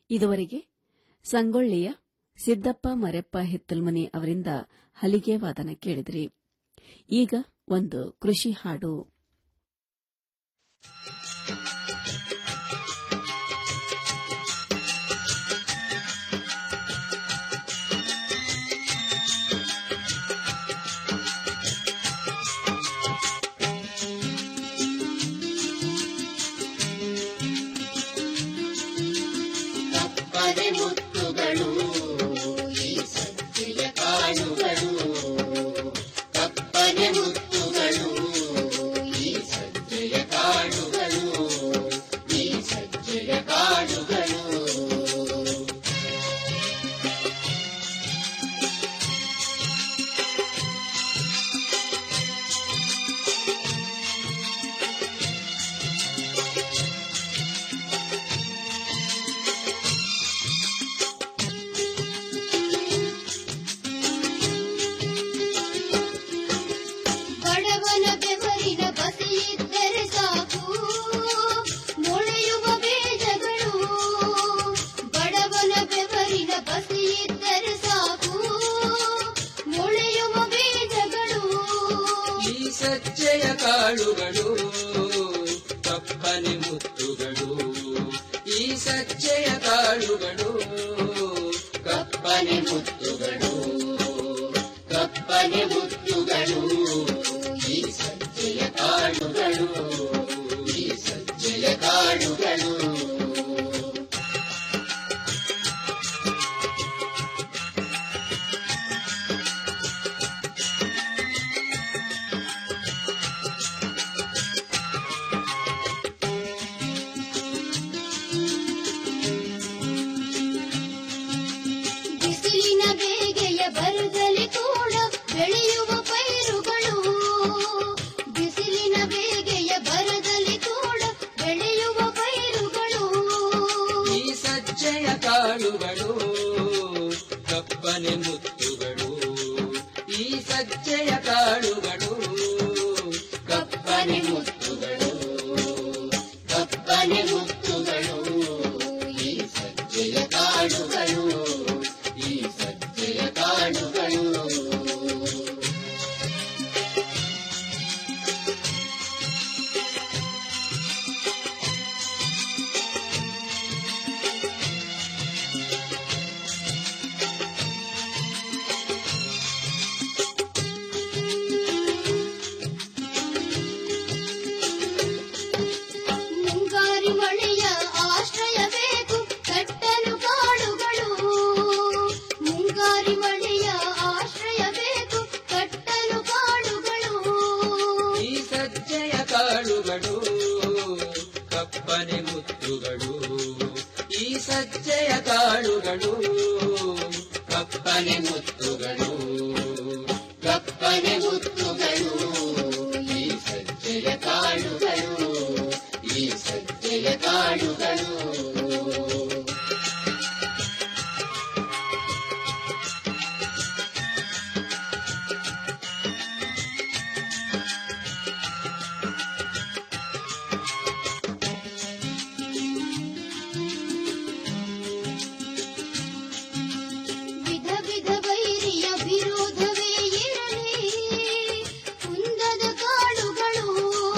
ಇದುವರೆಗೆ ಸಂಗೊಳ್ಳಿಯ ಸಿದ್ದಪ್ಪ ಮರೆಪ್ಪ ಹಿತ್ತಲ್ಮನಿ ಅವರಿಂದ ಹಲಿಗೆ ವಾದನ ಕೇಳಿದ್ರಿ ಈಗ ಒಂದು ಕೃಷಿ ಹಾಡು ಕಪ್ಪನೆ ಮುತ್ತುಗಳು ಈ ಸಜ್ಜೆಯ ಕಾಳುಗಳು ಕಪ್ಪನೆ ಮುತ್ತುಗಳು ಈ ಸಜ್ಜೆಯ ಕಾಳುಗಳು ಈ ಸಜ್ಜೆಯ ಕಾಳುಗಳು ಬಡವನ ಬೆವರಿನ ಬಸಿಯಿದ್ದರೆ ಸಾಕು ಮೊಳೆಯುವ ಬೀಜಗಳು ಬಡವನ ಬೆವರಿನ ಬಸಿಯಿದ್ದರೆ ಸಾಕು ಮೊಳೆಯುವ ಬೀಜಗಳು ಈ ಸಜ್ಜೆಯ ಕಾಳುಗಳು ಕಪ್ಪನೆ ಮುತ್ತುಗಳು ಈ ಸಜ್ಜೆಯ ಕಾಳುಗಳು ಕಪ್ಪನೆ ಮುತ್ತುಗಳು ಕಪ್ಪನೆ ಮುತ್ತುಗಳು ಈ ಸಜ್ಜೆಯ ಕಾಳುಗಳು ಈ ಸಜ್ಜೆಯ ಕಾಳುಗಳು ಬಿಸಿಲಿನ ಬೇಗೆಯ ಬರದಲ್ಲಿ ಕೂಡ ಬೆಳೆಯುವ ಪೈರುಗಳು ಬಿಸಿಲಿನ ಬೇಗೆಯ ಬರದಲ್ಲಿ ಕೂಡ ಬೆಳೆಯುವ ಪೈರುಗಳು ಈ ಸಜ್ಜೆಯ ಕಾಳುಗಳು ಕಪ್ಪನೆ ಮುತ್ತುಗಳು ಈ ಸಜ್ಜೆಯ ಕಾಳುಗಳು ಕಪ್ಪನೆ ಮುತ್ತುಗಳು ಕಪ್ಪನೆ ಮುತ್ತುಗಳು ಈ ಸಜ್ಜೆಯ ಕಾಳುಗಳು ಈ ಸಜ್ಜೆಯ ಕಾಳುಗಳು ಮುಂಗಾರಿ ಮಳೆಯ ಆಶ್ರಯ ಬೇಕು ಕಟ್ಟಲು ಕಾಡುಗಳು ಮುಂಗಾರಿ ಮಳೆಯ ಆಶ್ರಯ ಬೇಕು ಕಟ್ಟಲು ಕಾಡುಗಳು ಈ ಸಜ್ಜೆಯ ಕಾಳುಗಳು ಕಪ್ಪನೆ ಮುತ್ತುಗಳು ಈ ಸಜ್ಜೆಯ ಕಾಳುಗಳು ಕಪ್ಪನೆ ಮುತ್ತುಗಳು